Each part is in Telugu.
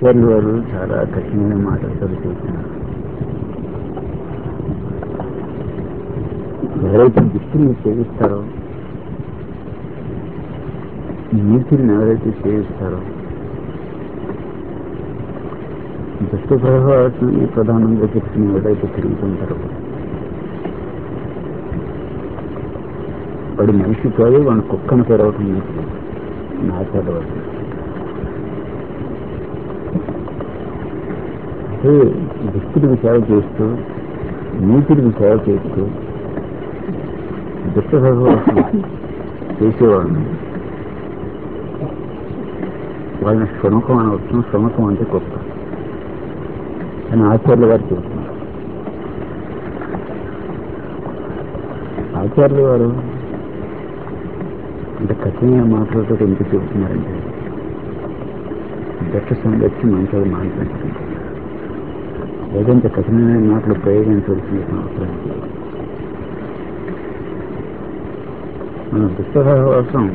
ఆచార్యులు వారు చాలా కఠినమైన మాటలతో చేస్తున్నారు ఎవరైతే దిక్కుని సేవిస్తారో నీతిని ఎవరైతే సేవిస్తారో దుష్ట ప్రభావాన్ని ప్రధానంగా చెప్తున్న ఎవరైతే తిరుగుతుంటారో వాడు మనిషి కాదు వాడు కుక్కను పెరగటం నా ఆచార్య వాడు అంటే దుస్తుడికి సేవ చేస్తూ నీతిడికి సేవ చేస్తూ దుష్ట భగవాన్ చేసేవాళ్ళు వాళ్ళని శునకం అనవచ్చు శునకం అంటే గొప్ప అని ఆచార్యులు గారు చెబుతున్నారు ఆచార్యులు వారు అంటే కఠినమైన మాటలతో ఎందుకు చెబుతున్నారంటే దక్ష సంగతి మంచిగా మాట్లాడుతుంది ఏదంటే కఠినమైన మాటలు ప్రయోగించవలసిన అవసరం లేదు. మన దుష్టసహవాసం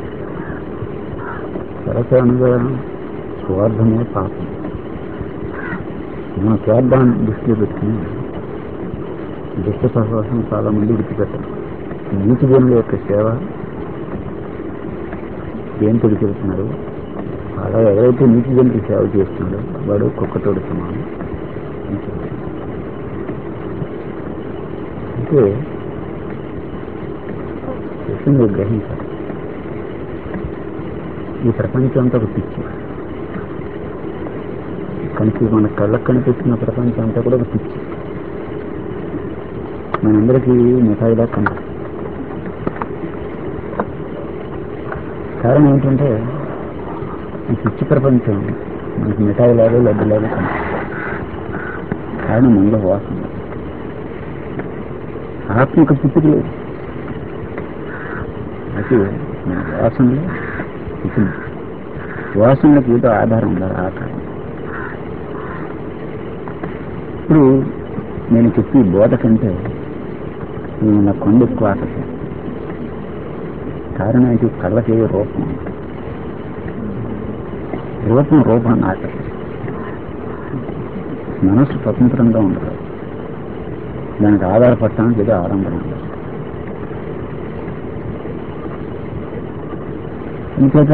సరసరణగా స్వార్థమే పాపం మన స్వార్థాన్ని దృష్టిలో పెట్టుకుని దుష్ట సహవాసం చాలా మంది విడిచిపెట్టారు నీతి జనుల యొక్క సేవ ఏం చెబుతున్నారు అలా ఎవరైతే నీతి జనులకి సేవ చేస్తున్నాడో వాడు కుక్కతోడు సమానం అని చెబుతున్నారు. అంటే విషయం మీరు గ్రహించాలి ఈ ప్రపంచం అంతా ఒక పిచ్చి కనిపి మన కళ్ళకు కనిపిస్తున్న ప్రపంచం అంతా కూడా ఒక పిచ్చి మనందరికీ మిఠాయిలా కనిపి కారణం ఏంటంటే ఈ పిచ్చి ప్రపంచం మనకి మిఠాయిలాగా లడ్డులాగా కనిపిస్తుంది కారణం మనలో వాసన ఆత్మిక పిచ్చికి లేదు అయితే మన వాసనలో పిచ్చింది వాసనలకు ఏదో ఆధారం ఉండాలి ఆకారం ఇప్పుడు నేను చెప్పి బోధ కంటే నేను నా కొండ ఎక్కువ ఆకర్షణ కారణం ఏంటి కళ్ళకి రూపం రూపం రూపాన్ని ఆకర్షణ మనసు స్వతంత్రంగా ఉండదు దానికి ఆధారపడటానికి ఏదో ఆడంబరం ఉండదు ఇంకేత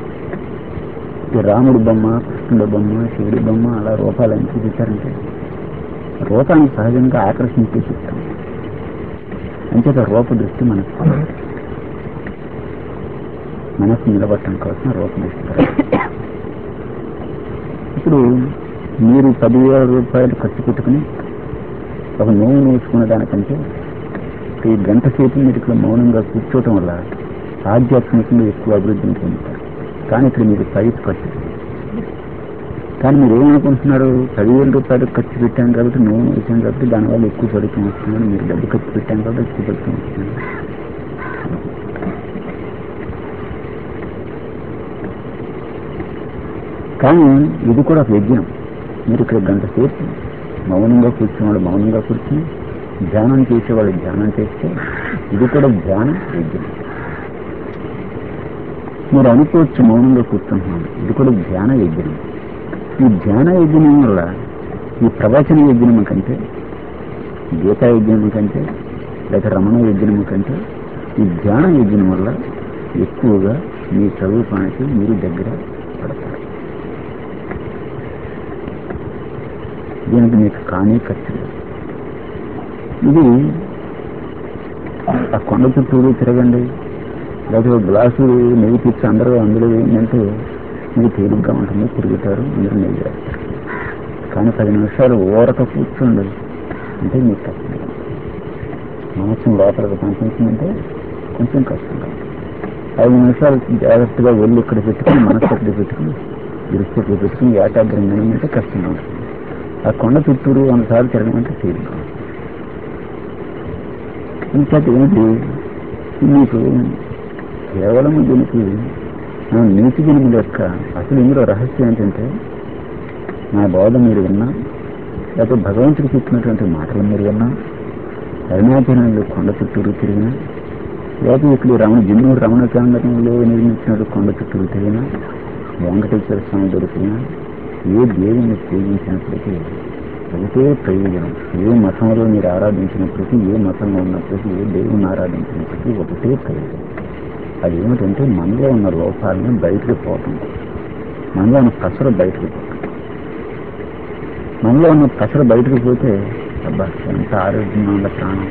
ఈ రాముడి బొమ్మ కృష్ణుడి బొమ్మ శివుడి బొమ్మ అలా రూపాలు ఎంత చూపించారంటే రూపాన్ని సహజంగా ఆకర్షించి చూస్తారు అంచేత రూప దృష్టి మనకు మనసు నిలబట్టడం కోసం రూప దృష్టి ఇప్పుడు మీరు పదివేల రూపాయలు ఖర్చు పెట్టుకుని ఒక నోవు నేర్చుకునే దానికంటే ఈ గంట సేపు మీరు ఇక్కడ మౌనంగా కూర్చోవటం వల్ల ఆధ్యాత్మికంగా ఎక్కువ అభివృద్ధిని పొందుతారు కానీ ఇక్కడ మీరు పైకి ఖర్చు కానీ మీరు ఏమనుకుంటున్నారు పదివేల రూపాయలు ఖర్చు పెట్టాం కాబట్టి నోవు వేసాం కాబట్టి దానివల్ల ఎక్కువ ఫలితం వస్తుందని మీరు డబ్బు ఖర్చు పెట్టాం కాబట్టి ఎక్కువ ఫలితం వస్తుంది కానీ ఇది కూడా ఒక యజ్ఞం మీరు ఇక్కడ గంట సేపు మౌనంగా కూర్చున్నవాడు మౌనంగా కూర్చుని ధ్యానం చేసేవాడు ధ్యానం చేస్తే ఇది కూడా ధ్యానం యజ్ఞం మీరు అనుకోవచ్చు మౌనంగా కూర్చుంటున్నాను ఇది కూడా ధ్యాన యజ్ఞం ఈ ధ్యాన యజ్ఞం వల్ల ఈ ప్రవచన యజ్ఞం కంటే గీతా యజ్ఞం కంటే లేదా రమణ యజ్ఞం కంటే ఈ ధ్యాన యజ్ఞం వల్ల ఎక్కువగా మీ చదువుకోవడానికి మీరు దగ్గర పడతారు దీనికి మీకు కానీ ఖర్చు లేదు ఇది ఆ కొండ చుట్టూరు తిరగండి లేదా ఒక గ్లాసు నెయ్యి పిచ్చి అందరూ అందులో ఏంటంటే మీకు తేలిగ్గా ఉంటుంది తిరుగుతారు అందరూ నెయ్యి వేస్తారు కానీ పది నిమిషాలు ఊరక కూర్చోండి అంటే మీకు కష్టం మనస్సును లోపలికి పంపించిందంటే కొంచెం కష్టంగా ఐదు నిమిషాలు జాగ్రత్తగా వెళ్ళి ఇక్కడ పెట్టుకుని మనస్సు ఇక్కడ పెట్టుకుని దృష్టి ఇక్కడ పెట్టుకుని ఏకాగ్రంగా అంటే కష్టంగా ఉంటుంది ఆ కొండ చుట్టూరు వందసార్లు తిరగమంటే తేలిక ఇంకా ఏంటి మీకు కేవలం దీనికి నా నీతి జన్ముల యొక్క అసలు ఇందులో రహస్యం ఏంటంటే నా బోధ మీరు విన్నా లేకపోతే భగవంతుడికి చెప్పినటువంటి మాటలు మీరు విన్నా అరుణాచలంలో కొండ చుట్టూరు తిరిగినా లేకపోతే ఇక్కడ రమణ జిన్నూరు రమణ కేంద్రంలో నిర్మించిన కొండ చుట్టూరు తిరిగినా వెంకటేశ్వర స్వామి దొరికినా ఏ దేవుని పూజించినప్పటికీ ఒకటే ప్రయోజనం ఏ మతంలో మీరు ఆరాధించినప్పటికీ ఏ మతంలో ఉన్నప్పటికీ ఏ దేవుని ఆరాధించినప్పటికీ ఒకటే ప్రయోజనం అది ఏమిటంటే మనలో ఉన్న లోపాలను బయటకు పోవటం మనలో ఉన్న కసరు బయటకు పోవటం మనలో ఉన్న కసరు బయటకు పోతే అబ్బా ఎంత ఆరోగ్యంగా ఉన్న ప్రాణం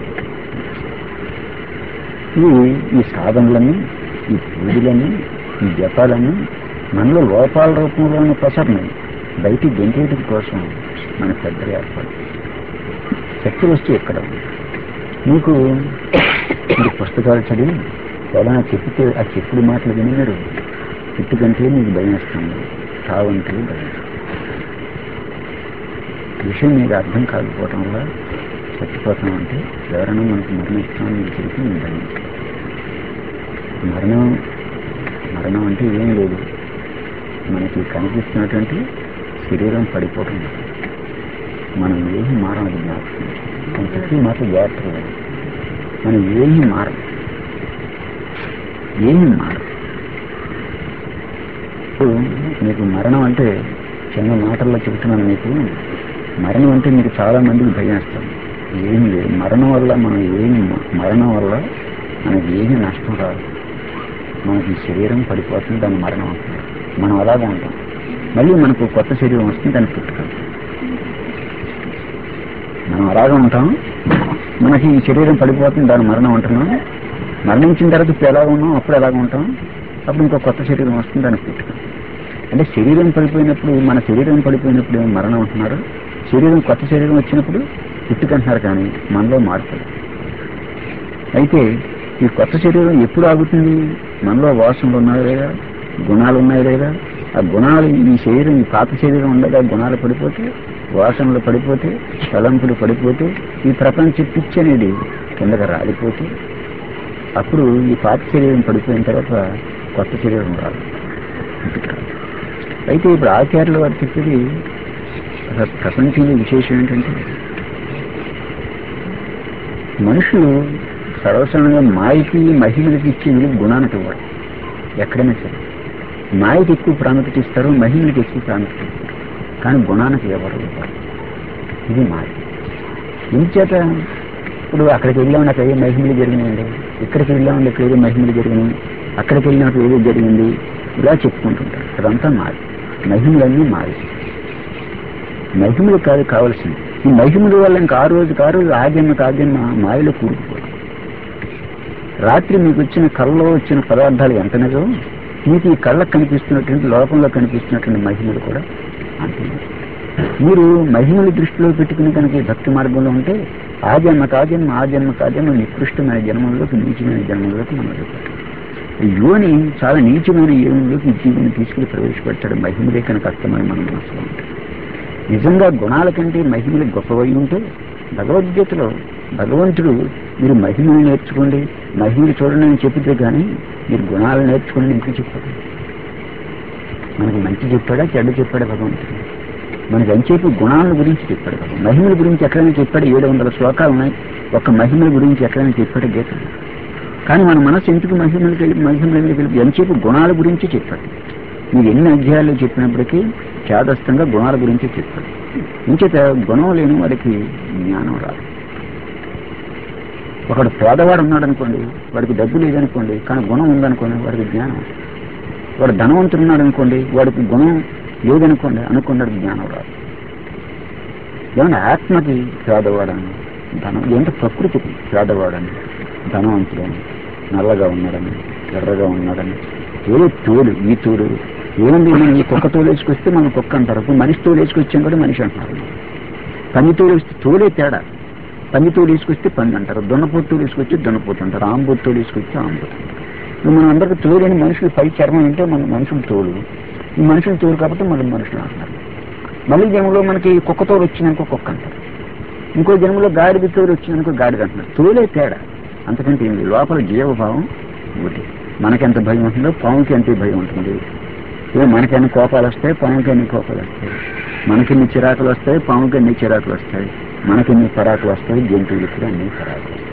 ఈ ఈ సాధనలన్నీ ఈ పూజలన్నీ ఈ జపాలన్నీ మనలో లోపాల రూపంలో ఉన్న ప్రసరణ బయటికి గెంటేయడం కోసం మన పెద్దలు ఏర్పాటు శక్తి వస్తే ఎక్కడ ఉంది మీకు మీరు పుస్తకాలు చదివి ఏదైనా చెప్తే ఆ చెప్పుడు మాటలు విని మీరు ఇట్టుకంటే మీకు భయం వస్తుంది తావంటే భయం విషయం మీకు అర్థం కాకపోవటం వల్ల చచ్చిపోతాం అంటే ఎవరైనా మనకు మరణిస్తామని మీకు చెప్పి నేను భరించాలి మరణం మరణం అంటే ఏం లేదు మనకి కనిపిస్తున్నటువంటి శరీరం పడిపోవటం మనం ఏమి మారదు జ్ఞాపకం మన చెప్పి మాట జాగ్రత్తగా మనం ఏమి మారం ఏమి మారం ఇప్పుడు మీకు మరణం అంటే చిన్న మాటల్లో చెబుతున్నాను మీకు మరణం అంటే మీకు చాలా మందికి భయం వేస్తుంది ఏం లేదు మరణం వల్ల మనం ఏమి మరణం వల్ల మనకి ఏమి నష్టం రాదు మనకి ఈ శరీరం పడిపోతుంది దాని మరణం అవుతుంది మనం అలాగే ఉంటాం మళ్ళీ మనకు కొత్త శరీరం వస్తుంది దాన్ని పుట్టుక మనం అలాగే ఉంటాం మనకి ఈ శరీరం పడిపోతుంది దాని మరణం ఉంటున్నాం మరణించిన తర్వాత ఇప్పుడు ఎలా ఉన్నాం అప్పుడు ఎలాగ ఉంటాం అప్పుడు ఇంకో కొత్త శరీరం వస్తుంది దాన్ని పుట్టుక అంటే శరీరం పడిపోయినప్పుడు మన శరీరం పడిపోయినప్పుడు ఏమో మరణం అంటున్నారు శరీరం కొత్త శరీరం వచ్చినప్పుడు పుట్టుకంటున్నారు కానీ మనలో మార్పు అయితే ఈ కొత్త శరీరం ఎప్పుడు ఆగుతుంది మనలో వాసనలు ఉన్నాయి లేదా గుణాలు ఉన్నాయి లేదా ఆ గుణాలు ఈ శరీరం ఈ పాత శరీరం ఉండగా గుణాలు పడిపోతే వాసనలు పడిపోతే తలంపులు పడిపోతే ఈ ప్రపంచ పిచ్చి అనేది కిందగా రాలిపోతే అప్పుడు ఈ పాత శరీరం పడిపోయిన తర్వాత కొత్త శరీరం రాదు ఇంటికి రాదు అయితే ఇప్పుడు ఆచార్యుల వారు చెప్పేది అసలు ప్రపంచంలో విశేషం ఏంటంటే మనుషులు సర్వసాధారణంగా మాయకి మహిమలకి ఇచ్చే విలువ గుణానికి ఇవ్వరు ఎక్కడైనా సరే మాయకి ఎక్కువ ప్రాముఖ్యత ఇస్తారు మహిమలకి ఎక్కువ ప్రాముఖ్యత ఇస్తారు కానీ గుణానికి ఎవరు ఇవ్వరు ఇది మాయ ఇంచేత ఇప్పుడు అక్కడికి వెళ్ళామని అక్కడ ఏ మహిమలు జరిగినాయండి ఇక్కడికి వెళ్ళామని ఇక్కడ ఏదో మహిమలు జరిగినాయి అక్కడికి వెళ్ళినప్పుడు ఏదో జరిగింది ఇలా చెప్పుకుంటుంటారు అదంతా మాయ మహిమలన్నీ మాయ మహిమలు కాదు కావాల్సింది ఈ మహిమల వల్ల ఇంకా ఆ రోజుకి ఆ రోజు ఆజన్మకి ఆజన్మ మాయలో కూరుకుపోవడం రాత్రి మీకు వచ్చిన కళ్ళలో వచ్చిన పదార్థాలు ఎంత నిజం మీకు ఈ కళ్ళకు కనిపిస్తున్నటువంటి లోకంలో కనిపిస్తున్నటువంటి మహిమలు కూడా అంతే మీరు మహిమల దృష్టిలో పెట్టుకుని కనుక ఈ భక్తి మార్గంలో ఉంటే ఆ జన్మ కాజన్మ ఆ జన్మ కాజన్మ నికృష్టమైన జన్మంలోకి నీచమైన జన్మంలోకి మనం వెళ్ళిపోతాం ఈ యోని చాలా నీచమైన యోనిలోకి ఈ జీవుని తీసుకుని ప్రవేశపెట్టాడు మహిమలే కనుక అర్థమని మన మనసులో ఉంటాయి నిజంగా గుణాల కంటే మహిమలు గొప్పవై ఉంటే భగవద్గీతలో భగవంతుడు మీరు మహిమలు నేర్చుకోండి మహిమలు చూడండి అని చెప్పితే కానీ మీరు గుణాలు నేర్చుకోండి ఎందుకు చెప్పాడు మనకి మంచి చెప్పాడా చెడ్డ చెప్పాడా భగవంతుడు మనకి ఎంచేపు గుణాల గురించి చెప్పాడు భగవంతుడు మహిమల గురించి ఎక్కడైనా చెప్పాడు ఏడు వందల శ్లోకాలు ఉన్నాయి ఒక మహిమల గురించి ఎక్కడైనా చెప్పాడు గీత కానీ మన మనసు ఎందుకు మహిమలకి వెళ్ళి మహిమలకి వెళ్ళి ఎంచేపు గుణాల గురించి చెప్పాడు మీరు ఎన్ని అధ్యాయాలు చెప్పినప్పటికీ చేదస్థంగా గుణాల గురించి చెప్పాడు ఇంచేత గుణం లేని వాడికి జ్ఞానం రాదు ఒకడు పేదవాడు ఉన్నాడు అనుకోండి వాడికి డబ్బు లేదనుకోండి కానీ గుణం ఉందనుకోండి వాడికి జ్ఞానం వాడు ధనవంతుడు ఉన్నాడు అనుకోండి వాడికి గుణం లేదనుకోండి అనుకున్నాడు జ్ఞానం రాదు ఏమన్నా ఆత్మకి పేదవాడని ధనం ఏంటో ప్రకృతికి పేదవాడని ధనవంతుడని నల్లగా ఉన్నాడని ఎర్రగా ఉన్నాడని ఏదో తోడు ఈ తోడు ఏముంది మనం ఈ కుక్క తోలేసుకొస్తే మనం కుక్క అంటారు ఇప్పుడు మనిషి తోలేసుకొచ్చాం కూడా మనిషి అంటారు పని తోలేస్తే తోలే తేడా పని తోలేసుకొస్తే పని అంటారు దున్నపోతు తోలేసుకొచ్చి దున్నపోతు అంటారు ఆంబోతు తోలేసుకొచ్చి ఆంబోతు ఇప్పుడు మనం అందరికీ తోలేని మనుషులు పై చర్మం అంటే మన మనుషులు తోలు ఈ మనుషులు తోలు కాబట్టి మనం మనుషులు అంటున్నారు మళ్ళీ జన్మలో మనకి కుక్క తోలు వచ్చిందనుకో కుక్క అంటారు ఇంకో జన్మలో గాడిద తోలు వచ్చిందనుకో గాడిద అంటున్నారు తోలే తేడా అంతకంటే ఏం లేదు లోపల జీవభావం ఒకటి మనకెంత భయం ఉంటుందో పాముకి ఎంత భయం ఉంటుంది ఏ మనకెన్ని కోపాలు వస్తాయి పాముకి ఎన్ని కోపాలు వస్తాయి మనకెన్ని చిరాకులు వస్తాయి పాముకి ఎన్ని చిరాకులు వస్తాయి మనకెన్ని పరాకులు వస్తాయి జంతువులకు కూడా అన్ని పరాకులు వస్తాయి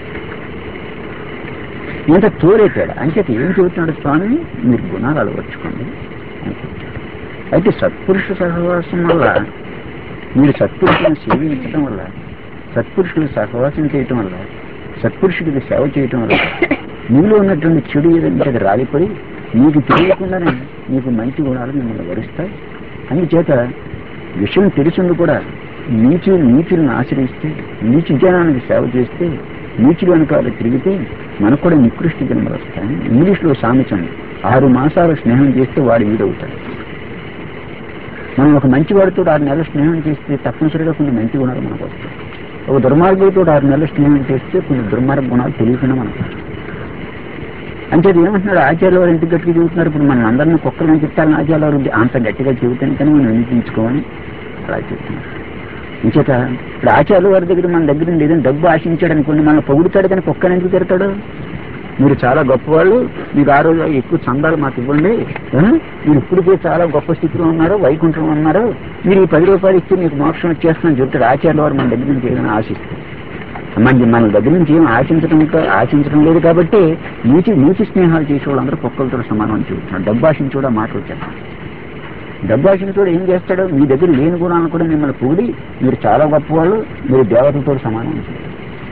ఇంత తోలే తేడా అంచేత ఏం చెబుతున్నాడు స్వామి మీరు గుణాలు అలవర్చుకోండి అని చెప్తాడు అయితే సత్పురుష సహవాసం వల్ల మీరు సత్పురుషులను సేవించడం వల్ల సత్పురుషులు సహవాసం చేయటం వల్ల సత్పురుషుడికి సేవ చేయటం వల్ల మీలో ఉన్నటువంటి చెడు ఏదంటే అది రాలిపడి మీకు తెలియకుండానే మీకు మంచి గుణాలు మిమ్మల్ని వరిస్తాయి అందుచేత విషయం తెలిసింది కూడా నీచు నీచులను ఆశ్రయిస్తే నీచు జనానికి సేవ చేస్తే నీచులు వెనకాల తిరిగితే మనకు కూడా నికృష్ట జన్మలు వస్తాయి ఇంగ్లీష్లో సామెతం ఆరు మాసాలు స్నేహం చేస్తే వాడు వీడవుతాడు మనం ఒక మంచి వాడితో ఆరు నెలలు స్నేహం చేస్తే తప్పనిసరిగా కొన్ని మంచి గుణాలు మనకు వస్తాయి ఒక దుర్మార్గుడితో ఆరు నెలలు స్నేహం చేస్తే కొన్ని దుర్మార్గ గుణాలు తెలియకుండా మనకు వస్తాయి అంటే అది ఏమంటున్నాడు ఆచార్య వారు ఎంత గట్టిగా చెబుతున్నారు ఇప్పుడు మనం అందరినీ కుక్కలను చెప్తారని ఆచార్య వారు అంత గట్టిగా చెబుతాను కానీ మనం వినిపించుకోమని అలా చెప్తున్నారు ఇంచేత ఇప్పుడు ఆచార్య వారి దగ్గర మన దగ్గర నుండి ఏదైనా డబ్బు ఆశించాడు అనుకోండి మనం పొగుడుతాడు కానీ కుక్కని ఎందుకు తిడతాడు మీరు చాలా గొప్పవాళ్ళు మీకు ఆ రోజు ఎక్కువ చందాలు మాకు ఇవ్వండి ఆ? మీరు ఇప్పటికే చాలా గొప్ప స్థితిలో ఉన్నారు వైకుంఠంలో ఉన్నారు మీరు ఈ పది రూపాయలు ఇస్తే మీకు మోక్షం వచ్చేస్తుందని చెప్తాడు ఆచార్య వారు మన దగ్గర నుంచి ఏదైనా ఆశిస్తారు మన మన దగ్గర నుంచి ఏం ఆశించడం కా- ఆశించడం లేదు కాబట్టి నీచి నీచి స్నేహాలు చేసే వాళ్ళందరూ కుక్కలతో సమానం అని చెబుతున్నాడు డబ్బు ఆశించోడా మాట వచ్చాడు డబ్బు ఆశించోడు ఏం చేస్తాడు మీ దగ్గర లేని గుణాలను కూడా మిమ్మల్ని పొగిడి మీరు చాలా గొప్పవాళ్ళు మీరు దేవతలతో సమానం అని చెప్తాడు.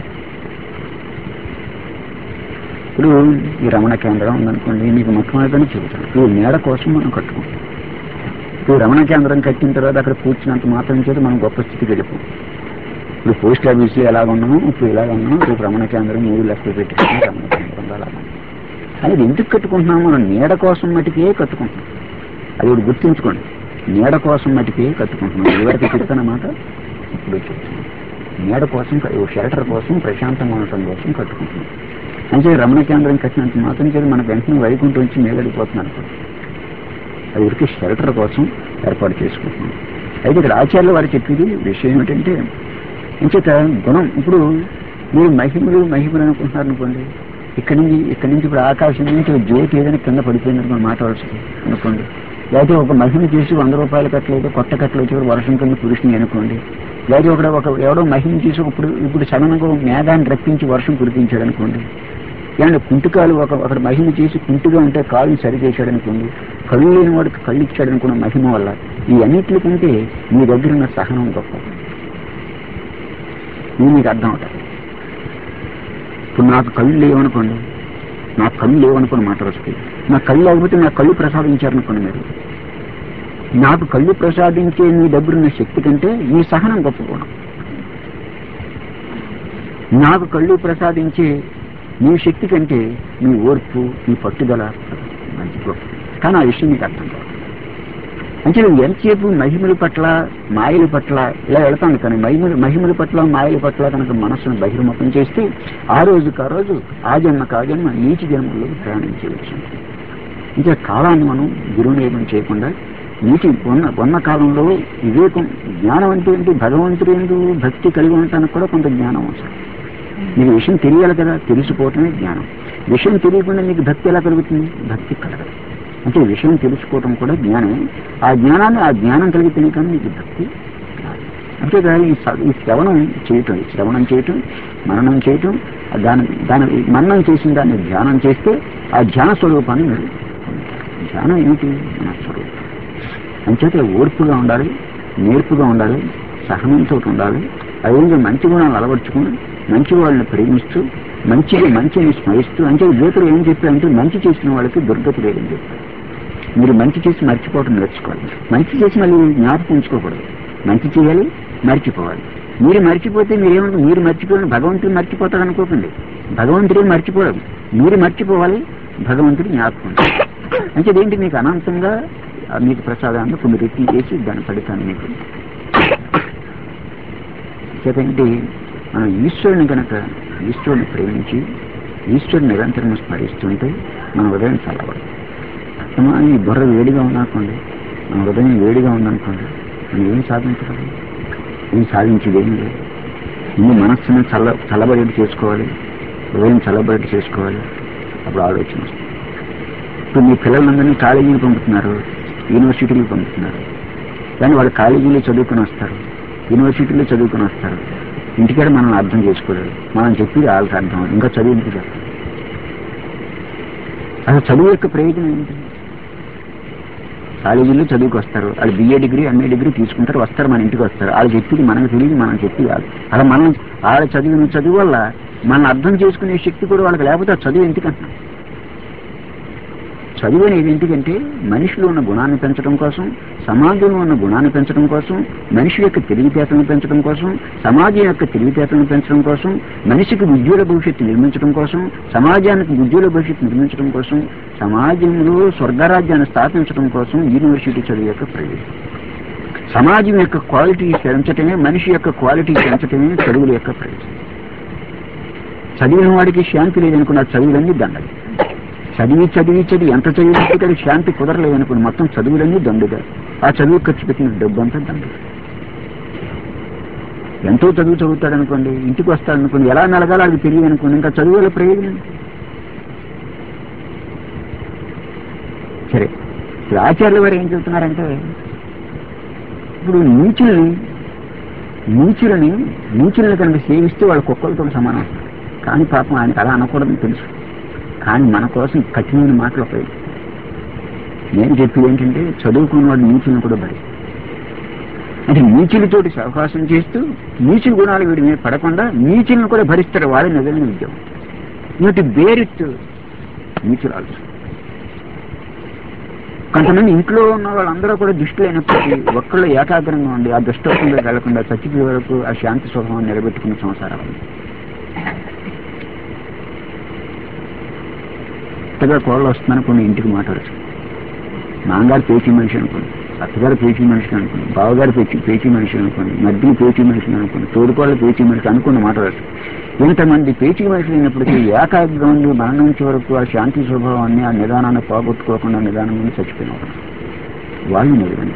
ఇప్పుడు ఈ రమణ కేంద్రం ఉందనుకోండి మీకు మొట్టమొదటిని చెబుతాను ఈ మేడ కోసం మనం కట్టుకుంటాం ఇప్పుడు రమణ కేంద్రం కట్టిన తర్వాత అక్కడ కూర్చున్నంత మాత్రం చేత మనం గొప్ప స్థితికి వెళ్ళిపోం ఇప్పుడు పోస్ట్ ఆఫీస్ ఎలాగ ఉన్నాము ఇప్పుడు ఇలాగ ఉన్నాము రేపు రమణ కేంద్రం మూడు లక్షలు పెట్టుకుని రమణ కేంద్రం అలాగ అది ఎందుకు కట్టుకుంటున్నాము మనం నీడ కోసం మటుకే కట్టుకుంటున్నాం అది ఒకటి గుర్తుంచుకోండి నీడ కోసం మటుకే కట్టుకుంటున్నాం ఎవరికి చెప్తానమాట ఇప్పుడు చెప్తున్నాం నీడ కోసం షెల్టర్ కోసం ప్రశాంతంగా ఉండటం కోసం కట్టుకుంటున్నాం అంటే రమణ కేంద్రం కట్టినంత మాత్రం చేసి మనకు వెంటనే వైకుంఠం వచ్చి మేలడిపోతున్నాను అది ఊరికి షెల్టర్ కోసం ఏర్పాటు చేసుకుంటున్నాం అయితే ఇక్కడ ఆచార్యులు వారు చెప్పేది విషయం ఏమిటంటే ఇంచేత గుణం ఇప్పుడు మీరు మహిమలు మహిమలు అనుకుంటున్నారు అనుకోండి ఇక్కడి నుంచి ఇక్కడి నుంచి ఇప్పుడు ఆకాశం నుంచి ఒక జ్యోతి ఏదైనా కింద పడిపోయింది అనుకోండి మాట వలసింది అనుకోండి లేకపోతే ఒక మహిమ చేసి వంద రూపాయలు కట్టలేదు కొత్త కట్టలు వచ్చి వర్షం కింద కురిసింది అనుకోండి లేదా ఒక ఒక ఎవడో మహిమ చేసి ఇప్పుడు ఇప్పుడు సడన్ గా ఒక మేఘాన్ని రప్పించి వర్షం కురిపించాడు అనుకోండి ఏమంటే కుంటుకాలు ఒక ఒకటి మహిమ చేసి కుంటుగా ఉంటే కాళ్ళని సరి చేశాడు అనుకోండి కళ్ళు లేని వాడికి కళ్ళు ఇచ్చాడు అనుకున్న మహిమ వల్ల ఈ అన్నిటికంటే మీ దగ్గర ఉన్న సహనం గొప్ప ఇది మీకు అర్థం అవుతుంది ఇప్పుడు నాకు కళ్ళు లేవనుకోండి నాకు కళ్ళు లేవనుకోండి మాట వస్తుంది నా కళ్ళు లేకపోతే నా కళ్ళు ప్రసాదించారనుకోండి మీరు నాకు కళ్ళు ప్రసాదించే మీ దగ్గర ఉన్న శక్తి కంటే ఈ సహనం గొప్ప గుణం నాకు కళ్ళు ప్రసాదించే మీ శక్తి కంటే మీ ఓర్పు మీ పట్టుదల మంచి గొప్ప కానీ ఆ విషయం మీకు అర్థం కాదు అంటే నువ్వు ఎంతసేపు మహిమల పట్ల మాయల పట్ల ఇలా వెళ్తాను కానీ మహిమల మహిమల పట్ల మాయల పట్ల కనుక మనస్సును బహిర్ముఖం చేస్తే ఆ రోజుకు ఆ రోజు ఆ జన్మకు ఆ జన్మ నీచి జన్మల్లో ప్రయాణం చేయవచ్చు ఇంకా కాలాన్ని మనం దుర్వినియోగం చేయకుండా నీటి ఉన్న ఉన్న కాలంలో వివేకం జ్ఞానం అంటే ఏంటి భగవంతుడు ఎందు భక్తి కలిగి ఉండటానికి కూడా కొంత జ్ఞానం అవసరం మీకు విషయం తెలియాలి కదా తెలిసిపోవటమే జ్ఞానం విషయం తెలియకుండా మీకు భక్తి ఎలా కలుగుతుంది భక్తి కలగదు అంటే విషయం తెలుసుకోవటం కూడా జ్ఞానమే ఆ జ్ఞానాన్ని ఆ జ్ఞానం కలిగితేనే కానీ మీకు భక్తి రాదు. అంతేకాదు ఈ స- ఈ శ్రవణం చేయటం ఈ శ్రవణం చేయటం మననం చేయటం ఆ దాని దాని మననం చేసిన దాన్ని ధ్యానం చేస్తే ఆ ధ్యాన స్వరూపాన్ని మీరు పొందుతారు. ధ్యానం ఏమిటి మన స్వరూపం అంచేత ఓర్పుగా ఉండాలి నేర్పుగా ఉండాలి సహనంతో ఉండాలి అదేవిధంగా మంచి గుణాలు అలవర్చుకుని మంచి వాళ్ళని ప్రేమిస్తూ మంచిగా మంచిని స్మరిస్తూ అంటే గీతలు ఏం చెప్పారంటే మంచి చేసిన వాళ్ళకి దుర్గతి లేదని చెప్పారు మీరు మంచి చేసి మర్చిపోవటం నేర్చుకోవాలి మంచి చేసి మళ్ళీ జ్ఞాపకం ఉంచుకోకూడదు మంచి చేయాలి మర్చిపోవాలి మీరు మర్చిపోతే మీరేమంటే మీరు మర్చిపోయిన భగవంతుడు మర్చిపోతాడు అనుకోకండి భగవంతుడే మర్చిపోవడం మీరు మర్చిపోవాలి భగవంతుడు జ్ఞాపకం ఉంచాలి. అంటే ఏంటి మీకు అనంతంగా ఆ మీకు ప్రసాదాన్ని కొన్ని రెట్లు చేసి దాని ఫలితాన్ని మీకు చేతంటే మనం ఈశ్వరుని కనుక ఈశ్వరుని ప్రేమించి ఈశ్వరుని నిరంతరం స్మరిస్తుంటే మన హృదయం చల్లబడదు అమ్మా, ఈ బుర్ర వేడిగా ఉందనుకోండి మన హృదయం వేడిగా ఉందనుకోండి మనం ఏం సాధించగలం ఏం సాధించేది ఏం లేదు ముందు మనస్సును చల్ల చల్లబడేటి చేసుకోవాలి హృదయం చల్లబడేటి చేసుకోవాలి అప్పుడు ఆలోచన వస్తుంది ఇప్పుడు మీ పిల్లలందరినీ కాలేజీకి పంపుతున్నారు యూనివర్సిటీలకు పంపుతున్నారు కానీ వాళ్ళు కాలేజీలో చదువుకుని వస్తారు యూనివర్సిటీలో చదువుకుని వస్తారు ఇంటికాడ మనం అర్థం చేసుకోలేదు మనం చెప్పి వాళ్ళకి అర్థం అవ్వదు. ఇంకా చదువు ఎందుకు చెప్పాలి అసలు చదువు యొక్క ప్రయోజనం ఏంటి కాలేజీలో చదువుకు వస్తారు వాళ్ళు బిఏ డిగ్రీ ఎంఏ డిగ్రీ తీసుకుంటారు వస్తారు మన ఇంటికి వస్తారు వాళ్ళు చెప్పింది మనకు తెలియదు మనం చెప్పి కాదు అలా మనం వాళ్ళ చదివిన చదువు వల్ల మనం అర్థం చేసుకునే శక్తి కూడా వాళ్ళకి లేకపోతే ఆ చదువు ఎందుకంటున్నాం చదువు అనేది ఎందుకంటే మనిషిలో ఉన్న గుణాన్ని పెంచడం కోసం సమాజంలో ఉన్న గుణాన్ని పెంచడం కోసం మనిషి యొక్క తెలివితేటలను పెంచడం కోసం సమాజం యొక్క తెలివితేటలను పెంచడం కోసం మనిషికి ఉజ్వల భవిష్యత్తు నిర్మించడం కోసం సమాజానికి ఉజ్వల భవిష్యత్తు నిర్మించడం కోసం సమాజంలో స్వర్గరాజ్యాన్ని స్థాపించడం కోసం యూనివర్సిటీ చదువు యొక్క ప్రయోజనం సమాజం యొక్క క్వాలిటీ పెంచటమే మనిషి యొక్క క్వాలిటీ పెంచటమే చదువుల యొక్క ప్రయోజనం చదివిన వాడికి శాంతి లేదనుకున్న చదువులన్నీ దండలు చదివి చదివి చదివి ఎంత చదివినప్పటికీ శాంతి కుదరలేదనుకుని మొత్తం చదువులన్నీ దండుగా ఆ చదువు ఖర్చు పెట్టిన డబ్బు అంతా దండు ఎంతో చదువు చదువుతాడు అనుకోండి ఇంటికి వస్తాడు అనుకోండి ఎలా మెలగాలో అది తెలియదు అనుకోండి ఇంకా చదువు వల్ల ప్రయోజనం సరే ఇప్పుడు ఆచార్యుల వారు ఏం చెబుతున్నారంటే ఇప్పుడు నీచుల్ని నీచులని నీచుల్ని కనుక సేవిస్తే వాళ్ళ కుక్కలతో సమానం కానీ పాపం ఆయనకు అలా అనకూడదని తెలుసు కానీ మన కోసం కఠినమైన మాటలు ఉపయోగం నేను చెప్పేది ఏంటంటే చదువుకున్న వాడు నీచులను కూడా భరి అంటే నీచులతోటి సహవాసం చేస్తూ నీచుల గుణాలు వీడి మీద పడకుండా నీచులను కూడా భరిస్తారు వాడే నిజమైన విద్యం ఇటు బేరిట్ నీచులు ఆలోచన కొంతమంది ఇంట్లో ఉన్న వాళ్ళందరూ కూడా దృష్టిలో అయినప్పటికీ ఒక్కళ్ళు ఏకాగ్రంగా ఉండి ఆ దుష్టత్వంలో వెళ్లకుండా చచ్చిపోయే వరకు ఆ శాంతి స్వభావం నిలబెట్టుకునే సంసారాలు కొత్తగా కోళ్ళు వస్తుందనుకోండి ఇంటికి మాట్లాడచ్చు నాన్నగారు పేచీ మనిషి అనుకోండి అత్తగారు పేచీ మనిషి అనుకోండి బావగారు పేచి పేచీ మనిషి అనుకోండి మధ్యలో పేచీ మనిషి అనుకోండి తోడుకోళ్ళ పేచీ మనిషి అనుకుని మాట్లాడచ్చు ఇంతమంది పేచీ మనుషులు అయినప్పటికీ ఏకాగ్రం నుండి మరణించే వరకు ఆ శాంతి స్వభావాన్ని ఆ నిదానాన్ని పోగొట్టుకోకుండా నిదానంగా చచ్చిపోయినారు వాళ్ళు నిజమే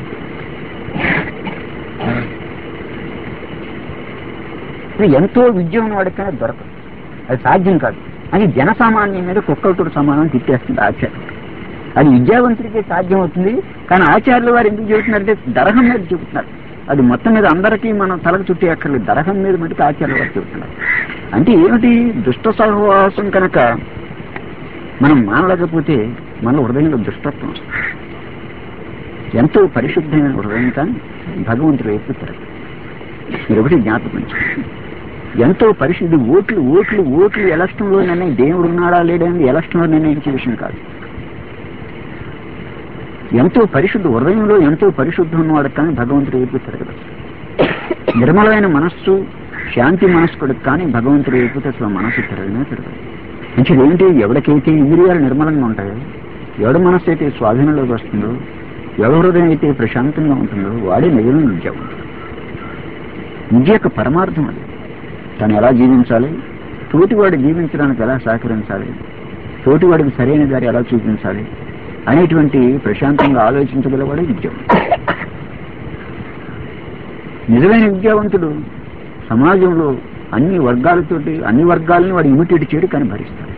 ఎంతో విద్య ఉన్నవాడికైనా దొరకదు అది సాధ్యం కాదు అని జనసామాన్యం మీద కుక్కలతో సమానం తిట్టేస్తుంది ఆచార్యం అది విద్యావంతుడికి సాధ్యం అవుతుంది కానీ ఆచార్యుల వారు ఎందుకు చెబుతున్నారంటే దరహం మీద చెబుతున్నారు అది మొత్తం మీద అందరికీ మనం తలకు చుట్టి అక్కర్లేదు దరహం మీద మటుకు ఆచార్యుల వారు చెబుతున్నారు అంటే ఏమిటి దుష్ట సహవాసం కనుక మనం మానలేకపోతే మన హృదయంలో దుష్టత్వం వస్తుంది ఎంతో పరిశుద్ధమైన హృదయం కానీ భగవంతుడు ఎప్పుతారు మీరు ఒకటి జ్ఞాపకం చేసుకోండి. ఎంతో పరిశుద్ధి ఓట్లు ఓట్లు ఓట్లు ఎలక్షన్లో నిర్ణయం దేవుడు ఉన్నాడా లేడని ఎలక్షన్లో నిర్ణయించే విషయం కాదు ఎంతో పరిశుద్ధ హృదయంలో ఎంతో పరిశుద్ధం ఉన్నవాడు కానీ భగవంతుడు ఏర్పుతాడు కదా నిర్మలమైన మనస్సు శాంతి మనస్కుడికి కానీ భగవంతుడు ఏర్పుతే అసలు మనస్సు తిరగనే తిరగదు మంచిది ఏంటి ఎవరికైతే ఇంద్రియాలు నిర్మలంగా ఉంటాయో ఎవడి మనస్సు అయితే స్వాధీనంలోకి వస్తుందో ఎవరి హృదయం అయితే ప్రశాంతంగా ఉంటుందో వాడే నిజమైన విద్యావంతుడు విద్య యొక్క పరమార్థం అది తను ఎలా జీవించాలి తోటివాడు జీవించడానికి ఎలా సహకరించాలి తోటివాడికి సరైన దారి ఎలా చూపించాలి అనేటువంటి ప్రశాంతంగా ఆలోచించగలవాడే విద్యావంతుడు నిజమైన విద్యావంతుడు సమాజంలో అన్ని వర్గాలతోటి అన్ని వర్గాలని వాడు ఇమిటేట్ చేయడు కానీ భరిస్తాడు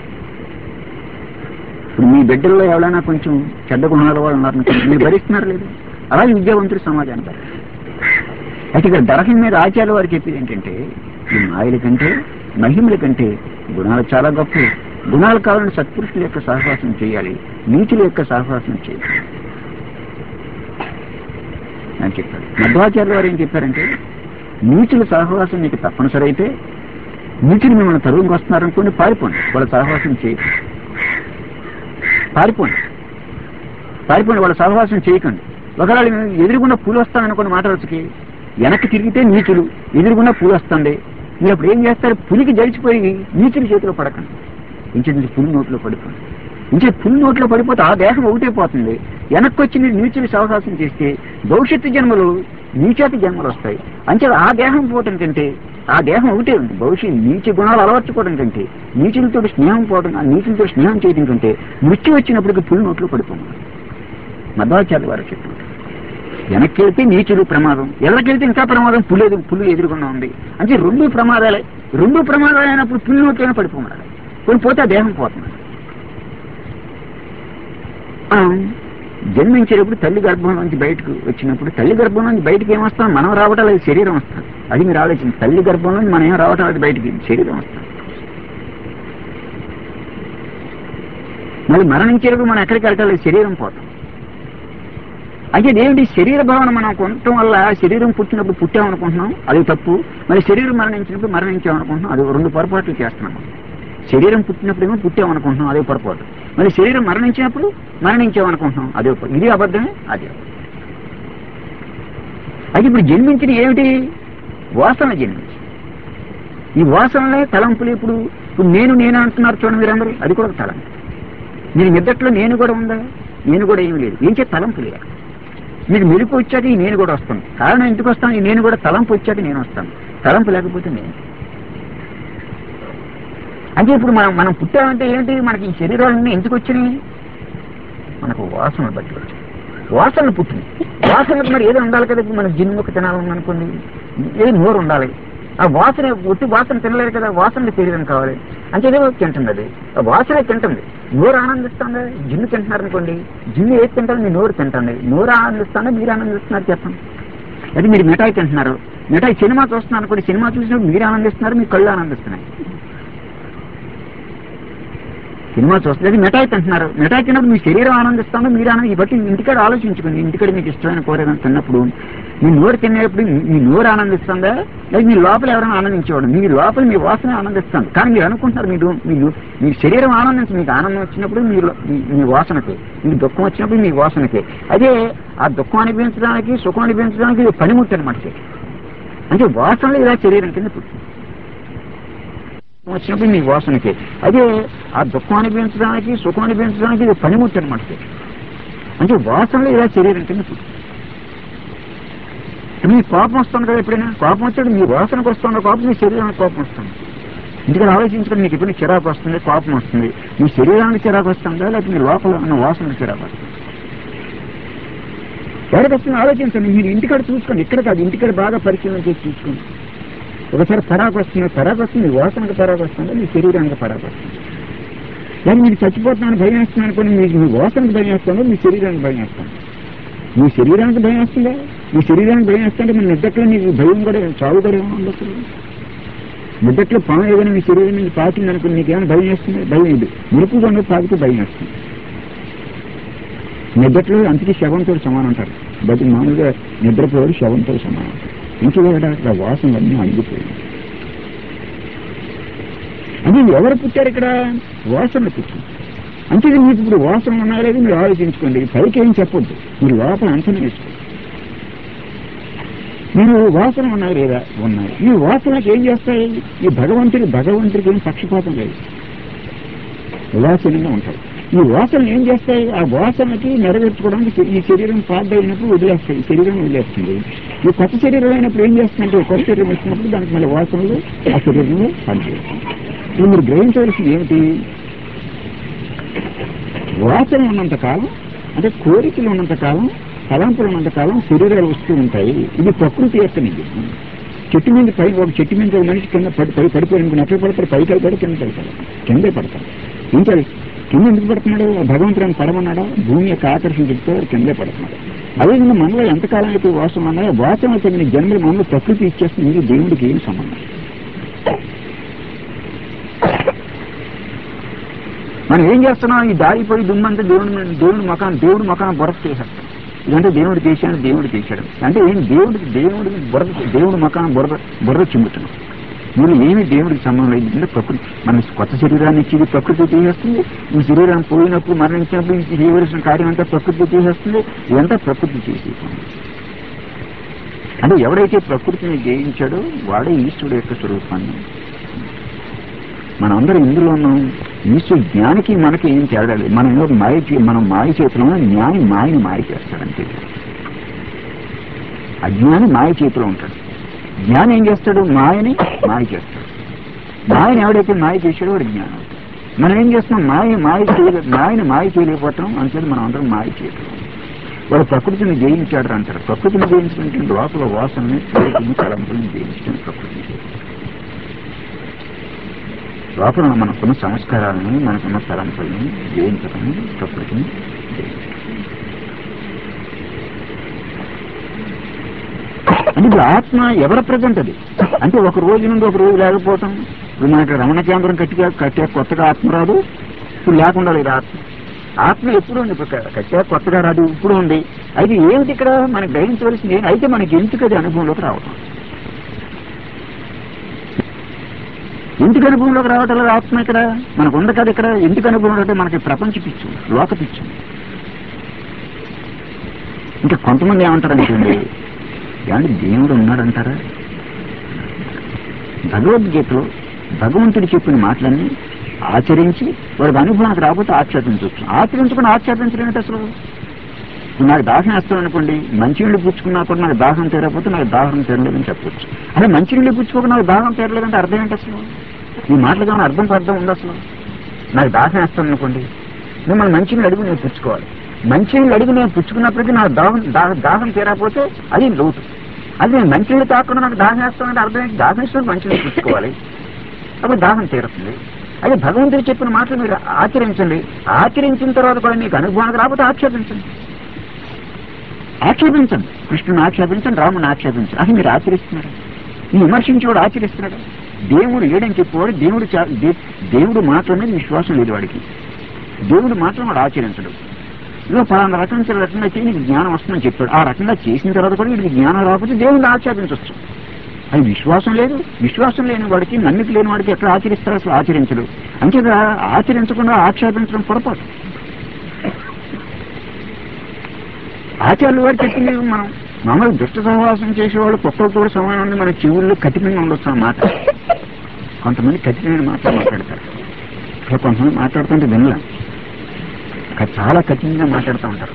ఇప్పుడు మీ బిడ్డల్లో ఎవరైనా కొంచెం చెడ్డ గుణాల వాళ్ళు ఉన్నారనుకోండి మీరు భరిస్తున్నారు లేదు అలాగే విద్యావంతుడు సమాజాన్ని భరిస్తారు అయితే ఇక్కడ దర్శనం మీద ఆచార్య వారు చెప్పేది ఏంటంటే ఈ మాయల కంటే మహిమల కంటే గుణాలు చాలా గొప్ప గుణాలు కావాలని సత్పురుషుల యొక్క సహవాసం చేయాలి నీచుల యొక్క సహవాసం చేయాలి అని చెప్పారు మధ్వాచార్య వారు ఏం చెప్పారంటే నీచుల సహవాసం మీకు తప్పనిసరి అయితే నీచులు మిమ్మల్ని తరువుకి వస్తున్నారనుకోండి పారిపోండి వాళ్ళ సహవాసం చేయండి పారిపోండి పారిపోండి వాళ్ళ సహవాసం చేయకండి ఒకవేళ మీరు ఎదురుగుండా పూలు వస్తాననుకున్న మాటలకి వెనక్కి తిరిగితే నీచులు ఎదురుగుండా పూలు వస్తుంది మీరు అప్పుడు ఏం చేస్తారు పులికి జడిచిపోయి నీచుల చేతిలో పడకండి ఇంటి నుంచి పులి నోట్లో పడిపోండి ఇంకే పులి నోట్లో పడిపోతే ఆ దేహం ఒకటే పోతుంది వెనక్కి వచ్చి మీరు నీచులు సహవాసం చేస్తే భవిష్యత్తు జన్మలు నీచేతి జన్మలు వస్తాయి అంతే ఆ దేహం పోవటం కంటే ఆ దేహం ఒకటే ఉంది భవిష్యత్ నీచ గుణాలు అలవర్చుకోవడం కంటే నీచులతో స్నేహం పోవడం ఆ నీచులతో స్నేహం చేయడం కంటే మృత్యు వచ్చినప్పటికీ పులి నోట్లో పడిపోమన్నారు మధ్వాచార్య వారు చెప్పారు వెనక్కి వెళ్తే నీచులు ప్రమాదం ఎల్లకెళ్తే ఇంకా ప్రమాదం పులేదు పులి ఎదురుకుండా ఉంది అంటే రెండు ప్రమాదాలే రెండు ప్రమాదాలు అయినప్పుడు పులి నోట్లోనే పడిపోమన్నారు కొన్ని పోతే ఆ దేహం పోతుంది మనం జన్మించేటప్పుడు తల్లి గర్భం నుంచి బయటకు వచ్చినప్పుడు తల్లి గర్భం నుంచి బయటకు ఏమొస్తాం మనం రావటం లేదు శరీరం వస్తాం అది మీరు ఆలోచించి తల్లి గర్భం నుంచి మనం ఏం రావటం లేదు బయటికి శరీరం వస్తాం మళ్ళీ మరణించేటప్పుడు మనం ఎక్కడికి వెళ్ళటం లేదు శరీరం పోతాం అయితే ఇదేమిటి శరీర భావన మనం కొనటం వల్ల శరీరం పుట్టినప్పుడు పుట్టామనుకుంటున్నాం అది తప్పు మరి శరీరం మరణించినప్పుడు మరణించామనుకుంటున్నాం అది రెండు పొరపాట్లు చేస్తున్నాం శరీరం పుట్టినప్పుడేమో పుట్టామనుకుంటున్నాం అదే పొరపాటు మరి శరీరం మరణించినప్పుడు మరణించామనుకుంటున్నాం అదే పొర- ఇది అబద్ధమే అదే అబద్ధం. అయితే ఇప్పుడు జన్మించిన ఏమిటి వాసన జన్మించి ఈ వాసనలే తలంపులు ఇప్పుడు ఇప్పుడు నేను నేను అంటున్నారు చూడండి మీరందరూ అది కూడా ఒక తలంపు మీరు నిద్దట్లో నేను కూడా ఉందా నేను కూడా ఏమీ లేదు ఏం చే తలంపు లేదు మీకు మెరుపు వచ్చాక ఈ నేను కూడా వస్తాను కారణం ఎందుకు వస్తాను ఈ నేను కూడా తలంపు వచ్చాక నేను వస్తాను తలంపు లేకపోతే నేను అంటే ఇప్పుడు మనం మనం పుట్టామంటే ఏంటి మనకి ఈ శరీరాలన్నీ ఎందుకు వచ్చినాయి మనకు వాసన బట్టి వచ్చాయి వాసనలు పుట్టింది వాసనకు మరి ఏదో ఉండాలి కదా ఇప్పుడు మనకు జిన్నుకు తినాలని అనుకోండి ఏదో నోరు ఉండాలి ఆ వాసన ఒట్టి వాసన తినలేదు కదా వాసన శరీరం కావాలి అంటే ఏదో తింటుంది అది ఆ వాసనే తింటుంది నోరు ఆనందిస్తుంది జిన్ను తింటున్నారు అనుకోండి జిన్ను ఏది తింటుంది మీ నోరు తింటుంది నోరు ఆనందిస్తుందా మీరు ఆనందిస్తున్నారు చెప్పండి అది మీరు మిఠాయి తింటున్నారు మిఠాయి సినిమా చూస్తున్నారు అనుకోండి సినిమా చూసినప్పుడు మీరు ఆనందిస్తున్నారు మీ కళ్ళు ఆనందిస్తున్నాయి సినిమా చూస్తుంది మిఠాయి తింటున్నారు మిఠాయి తిన్నప్పుడు మీ శరీరం ఆనందిస్తుందో మీరు ఆనందం బట్టి ఇంటికాడ ఆలోచించుకోండి ఇంటికాడ మీకు ఇష్టమైన కూర ఏదైనా తిన్నప్పుడు మీ నోరు తినేటప్పుడు మీ- మీ నోరు ఆనందిస్తుందా లేదా మీ లోపల ఎవరైనా ఆనందించేవాడు మీ లోపల మీ వాసన ఆనందిస్తుంది కానీ మీరు అనుకుంటున్నారు మీరు మీరు మీ శరీరం ఆనందించి మీకు ఆనందం వచ్చినప్పుడు మీ లో- మీ- మీ వాసనకి మీకు దుఃఖం వచ్చినప్పుడు మీ వాసనకి అదే ఆ దుఃఖం అనిపించడానికి సుఖం అనిపించడానికి ఇది పనిముట్టు అనమాట అంటే వాసనలు ఇలా శరీరం కింద పుట్టింది వచ్చినప్పుడు మీ వాసనకి అదే ఆ దుఃఖం అనిపించడానికి సుఖం అనిపించడానికి ఇది పనిముట్టు అనమాట అంటే వాసనలు ఇలా శరీరం కింద పుట్టింది మీ కోపం వస్తుంది కదా ఎప్పుడైనా కోపం వచ్చాడు మీ వాసనకు వస్తుంది కోపం మీ శరీరానికి కోపం వస్తుంది ఎందుకంటే ఆలోచించుకొని మీకు ఎప్పుడు చిరాకు వస్తుంది కోపం వస్తుంది మీ శరీరానికి చిరాకు వస్తుందా లేకపోతే మీ లోపల ఉన్న వాసనకు చిరాకు వస్తుంది ఎవరికి వస్తుంది ఆలోచించండి మీరు ఇంటికాడ చూసుకోండి ఇక్కడ కాదు ఇంటికాడ బాగా పరిశీలన చేసి చూసుకోండి ఒకసారి పరాకు వస్తుంది పరాకు వస్తుంది మీ వాసనకు పరాకు వస్తుందా మీ శరీరానికి పరాకు వస్తుంది కానీ మీరు చచ్చిపోతున్నాను భయం వేస్తున్నాను అనుకోండి మీకు మీ వాసనకు భయం వేస్తుందో మీ శరీరానికి భయం వేస్తుంది మీ శరీరానికి భయం వేస్తుందా మీ శరీరానికి భయం వేస్తుంటే మీ నిద్దట్లో మీకు భయం కూడా చావు కూడా ఏమో ఉండొచ్చు నిద్దట్లో పాము ఏదైనా మీ శరీరం మీద పాకింది అనుకుని మీకు ఏమైనా భయం వేస్తుంది భయం ఇది మురుపు కొండ పాకితే భయం వేస్తుంది నిద్దట్లో అంతకి శవంతో సమానం అంటారు బట్ మామూలుగా నిద్రపోయాడు శవంతో సమానం అంటారు ఇంకొకటి అక్కడ వాసనలన్నీ అణిగిపోయింది అది ఎవరు పుట్టారు ఇక్కడ వాసనలు పుట్టింది అంటే ఇది మీకు ఇప్పుడు వాసన ఉన్నాయో లేదో మీరు ఆలోచించుకోండి పైకి ఏం చెప్పొద్దు మీరు లోపల అంచనా వేసుకోండి మీరు వాసన ఉన్నాయి లేదా ఉన్నాయి ఈ వాసనకి ఏం చేస్తాయి ఈ భగవంతుడి భగవంతుడికి ఏం పక్షపాతం లేదు ఉదాసీనంగా ఉంటాయి ఈ వాసనలు ఏం చేస్తాయి ఆ వాసనకి నెరవేర్చుకోవడానికి ఈ శరీరం పాడైనప్పుడు వదిలేస్తాయి ఈ శరీరం వదిలేస్తుంది ఈ కొత్త శరీరం అయినప్పుడు ఏం చేస్తుందంటే ఈ కొత్త శరీరం వచ్చినప్పుడు దానికి మళ్ళీ వాసనలు ఆ శరీరంలో పనిచేస్తాయి ఇప్పుడు మీరు గ్రహించవలసింది ఏమిటి వాసన ఉన్నంత కాలం అంటే కోరికలు ఉన్నంత కాలం తలంపులు ఉన్నంత కాలం శరీరాలు వస్తూ ఉంటాయి ఇది ప్రకృతి యొక్క నిజం చెట్టు మీద పై ఒక చెట్టు మీద ఒక మనిషి కింద పడి పడి పడిపోయిన ఎట్లా పడతారు పైకి వెళ్తాడు కింద పడతాడు కిందే పడతాడు ఇంకా కింద ఎందుకు పడుతున్నాడు ఆ భగవంతుడు ఆయన పడమన్నాడా భూమి యొక్క ఆకర్షణ చెప్తే వాడు కిందే పడుతున్నాడు అదేవిధంగా మనలో ఎంతకాలం అయితే వాసన ఉన్నాయో వాసన తగిన జన్మలు మనలో ప్రకృతి ఇచ్చేస్తుంది మీరు దేవుడికి ఏం సంబంధం మనం ఏం చేస్తున్నాం ఈ దారిపోయి దుమ్మంతా దేవుడి మీద- దేవుడి మకాన్ దేవుడి మకాన్ బొరక చేసేస్తాం ఇదంటే దేవుడు చేశాడు దేవుడు చేశాడు అంటే ఏం దేవుడికి దేవుడికి బుర్ర దేవుడు మకాన్ బుర్ర బుర్ర చిమ్ముతున్నాం మీరు ఏమి దేవుడికి సంబంధం లేదు అంటే ప్రకృతి మన కొత్త శరీరాన్ని ఇచ్చి ప్రకృతి చేసేస్తుంది ఈ శరీరం పోయినప్పుడు మరణించినప్పుడు ఇది చేయవలసిన కార్యం అంతా ప్రకృతి చేసేస్తుంది ఇదంతా ప్రకృతి చేసే పని. అంటే ఎవడైతే ప్రకృతిని జయించాడో వాడే ఈశ్వరుడు యొక్క స్వరూపాన్ని మనందరం ఇందులో ఉన్నాం ఈశ్వరు జ్ఞానికి మనకి ఏం తేడా లేదు మనం ఏదో మాయ చే- మనం మాయ చేతిలో ఉన్నాం, జ్ఞాని మాయని మాయ చేస్తాడంతే అజ్ఞాని మాయ చేతిలో ఉంటాడు జ్ఞాని ఏం చేస్తాడు మాయని మాయ చేస్తాడు మాయని ఎవడైతే మాయ చేశాడో వాడు జ్ఞానం అవుతాడు. మనం ఏం చేస్తున్నాం మాయ మాయ చేయలే మాయని మాయ చేయలేకపోవటం అంతే మనం అందరం మాయ చేయటం వాడు ప్రకృతిని జయించాడు అంటారు ప్రకృతిని జయించినటువంటి లోపల వాసనని కోరికని తలంపులను జయించడం ప్రకృతిని జయించడం. లోపల మనకున్న సంస్కారాలని మనకున్న తలంపుల్ని జయించడం ప్రకృతిని జయించడం అంటే ఇప్పుడు ఆత్మ ఎవరి ప్రజెంట్ అది అంటే ఒక రోజు నుండి ఒక రోజు లేకపోవటం ఇప్పుడు మనకి రమణ కేంద్రం కట్టిగా కట్టే కొత్తగా ఆత్మ రాదు ఇప్పుడు లేకుండా లేదు ఆత్మ ఆత్మ ఎప్పుడు ఉంది ఇప్పుడు కచ్చా కొత్తగా రాదు ఇప్పుడు ఉంది అయితే ఏమిటి ఇక్కడ మనకి గ్రహించవలసింది ఏంటి? అయితే మనకి ఎందుకు అది అనుభవంలోకి రావటం ఎందుకు అనుభవంలోకి రావటం లేదు ఆత్మ ఇక్కడ మనకు ఉంది కదా ఇక్కడ ఎందుకు అనుభవం అంటే మనకి ప్రపంచ పిచ్చు లోక పిచ్చు ఇంకా కొంతమంది ఏమంటారు అనుకోండి ఏమంటే దేవుడు ఉన్నాడంటారా భగవద్గీతలో భగవంతుడు చెప్పిన మాటలన్నీ ఆచరించి వాడికి అనుభవానికి రాకపోతే ఆక్షేపించవచ్చు ఆచరించుకుని ఆక్షేపించడం ఏంటి అసలు ఇప్పుడు నాకు దాహం వేస్తాను అనుకోండి మంచినీళ్ళు పుచ్చుకున్నా కూడా నాకు దాహం తీరకపోతే నాకు దాహం తీరలేదని చెప్పొచ్చు అదే మంచినీళ్ళు పుచ్చుకోక నాకు దాహం తీరలేదంటే అర్థం ఏంటి అసలు ఈ మాటలకు ఏమైనా అర్థం అర్థం ఉంది అసలు నాకు దాహం వేస్తాను అనుకోండి మిమ్మల్ని మంచినీళ్ళు అడిగి నేను పుచ్చుకోవాలి మంచినీళ్ళు అడిగి నేను పుచ్చుకున్నప్పటికీ నాకు దాహం దా- దాహం తీరకపోతే అది లోటు అది నేను మంచినీళ్ళు తాకుండా నాకు దాహం వేస్తానంటే అర్థం ఏంటి దాహం ఇష్టం మంచినీళ్ళు పుచ్చుకోవాలి అప్పుడు దాహం తీరుతుంది అదే భగవంతుడు చెప్పిన మాటలు మీరు ఆచరించండి ఆచరించిన తర్వాత కూడా మీకు అనుభవానికి రాకపోతే ఆక్షేపించండి ఆక్షేపించండి కృష్ణుని ఆక్షేపించండి రాముని ఆక్షేపించండి అది మీరు ఆచరిస్తున్నారు ఈ విమర్శించేవాడు ఆచరిస్తున్నాడు దేవుడు లేడని చెప్పేవాడు దేవుడు చా- దే- దేవుడు మాటల మీద విశ్వాసం లేదు వాడికి దేవుడు మాత్రం వాడు ఆచరించడు ఇదో పలానా రకం చిన్న రకంగా చేసి నీకు జ్ఞానం వస్తుందని చెప్పాడు ఆ రకంగా చేసిన తర్వాత కూడా వీడికి జ్ఞానం రాకపోతే దేవుడిని ఆక్షేపించవచ్చు అది విశ్వాసం లేదు విశ్వాసం లేని వాడికి నమ్మిక లేని వాడికి ఎక్కడ ఆచరిస్తారో అసలు ఆచరించడు అంతేగా ఆచరించకుండా ఆక్షేపించడం పొరపాటు ఆచార్యులు వారు చెప్పింది మనం మామూలు దుష్ట సహవాసం చేసేవాళ్ళు కుక్కలతో కూడా సమానం ఉంది మన చెవుల్లో కఠినంగా ఉండొచ్చు అన్నమాట కొంతమంది కఠినమైన మాటలు మాట్లాడతారు ఇక్కడ కొంతమంది మాట్లాడుతుంటే వినలేం ఇక్కడ చాలా కఠినంగా మాట్లాడుతూ ఉంటారు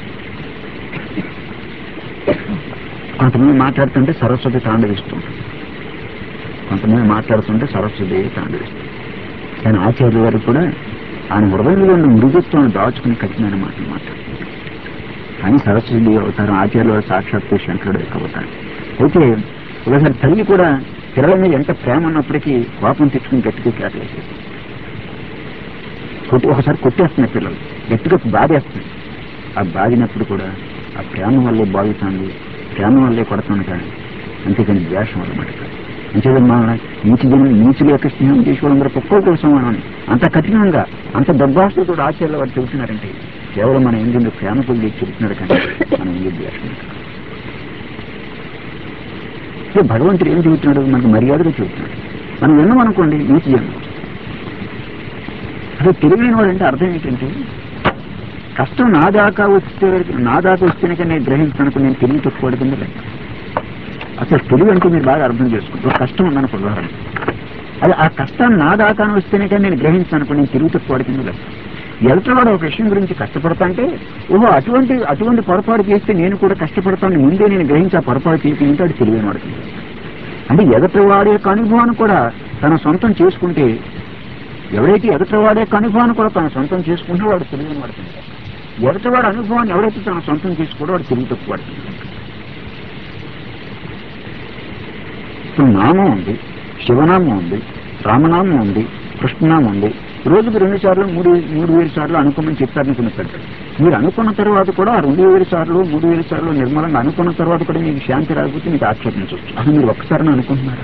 కొంతమంది మాట్లాడుతుంటే సరస్వతి తాండవిస్తుంది కొంతమంది మాట్లాడుతుంటే సరస్వతి తాండవిస్తుంది కానీ ఆచార్యుల వారు కూడా ఆయన హృదయంలో ఉన్న మృదుత్వాన్ని దాచుకుని కఠినమైన మాటలు మాట్లాడు కానీ సరస్వతి అవతారం ఆచార్యుల వారు సాక్షాత్తు శంకరుడు యొక్క అవతారం అయితే ఒకసారి తల్లి కూడా పిల్లల మీద ఎంత ప్రేమ ఉన్నప్పటికీ కోపం తెచ్చుకుని గట్టిగా కేటలేసేది కొట్టి ఒకసారి కొట్టేస్తున్న పిల్లలు గట్టిగా బాధేస్తుంది ఆ బాధినప్పుడు కూడా ఆ ప్రేమ వల్లే బాగుతుంది ప్రేమ వల్లే కొడుతుంది కానీ అంతేకాని ద్వేషం వల్ల మాట కాదు అంతేకాని మా నీచి జనం నీచుల యొక్క స్నేహం చేసి వాళ్ళందరూ కుక్కలతో సమానం అంత కఠినంగా అంత దబ్బాసులతో ఆచార్యులు వారు చెబుతున్నారంటే కేవలం మన ఎందుకు ప్రేమ కొద్ది చెబుతున్నారు కానీ మనం ఎందుకు ద్వేషం లేదు. సో భగవంతుడు ఏం చెబుతున్నాడు మనకు మర్యాదగా చెబుతున్నాడు మనం విన్నాం అనుకోండి నీతి జనం అసలు తెలివైన వాడు అంటే అర్థం ఏంటంటే కష్టం నా దాకా వస్తే నా దాకా వస్తేనే కానీ నేను గ్రహించడానికి నేను తెలివి తక్కువ కింద లెక్క అసలు తెలివి అంటే మీరు బాగా అర్థం చేసుకుంటారు ఒక కష్టం ఉందనుకో ఉదాహరణ అది ఆ కష్టాన్ని నా దాకా వస్తేనే కానీ నేను గ్రహించడానికి నేను తెలివి తక్కువ కింద లెక్క ఎదుటివాడు ఒక విషయం గురించి కష్టపడతా అంటే ఓహో అటువంటి అటువంటి పొరపాటు చేస్తే నేను కూడా కష్టపడతాను ముందే నేను గ్రహించి ఆ పొరపాటు చేయకుండా అది తెలివైన వాడికి అంటే ఎదుటివాడి యొక్క అనుభవాన్ని కూడా తన సొంతం చేసుకుంటే ఎవరైతే ఎదుటివాడి యొక్క అనుభవాన్ని కూడా తన సొంతం చేసుకుంటే వాడు తెలియని వాడుతుంది ఎదుటివాడి అనుభవాన్ని ఎవరైతే తన సొంతం చేసుకోడో వాడు తెలివి తక్కువ వాడుతుంది ఇప్పుడు నామం ఉంది శివనామం ఉంది రామనామం ఉంది కృష్ణనామం ఉంది రోజుకు రెండు సార్లు మూడు మూడు వేల సార్లు అనుకోమని చెప్పారని కొన్ని పెద్దలు మీరు అనుకున్న తర్వాత కూడా ఆ రెండు వేల సార్లు మూడు వేల సార్లు నిర్మలంగా అనుకున్న తర్వాత కూడా మీకు శాంతి రాకపోతే మీకు ఆక్షేపించవచ్చు అది మీరు ఒక్కసారి అనుకుంటున్నారా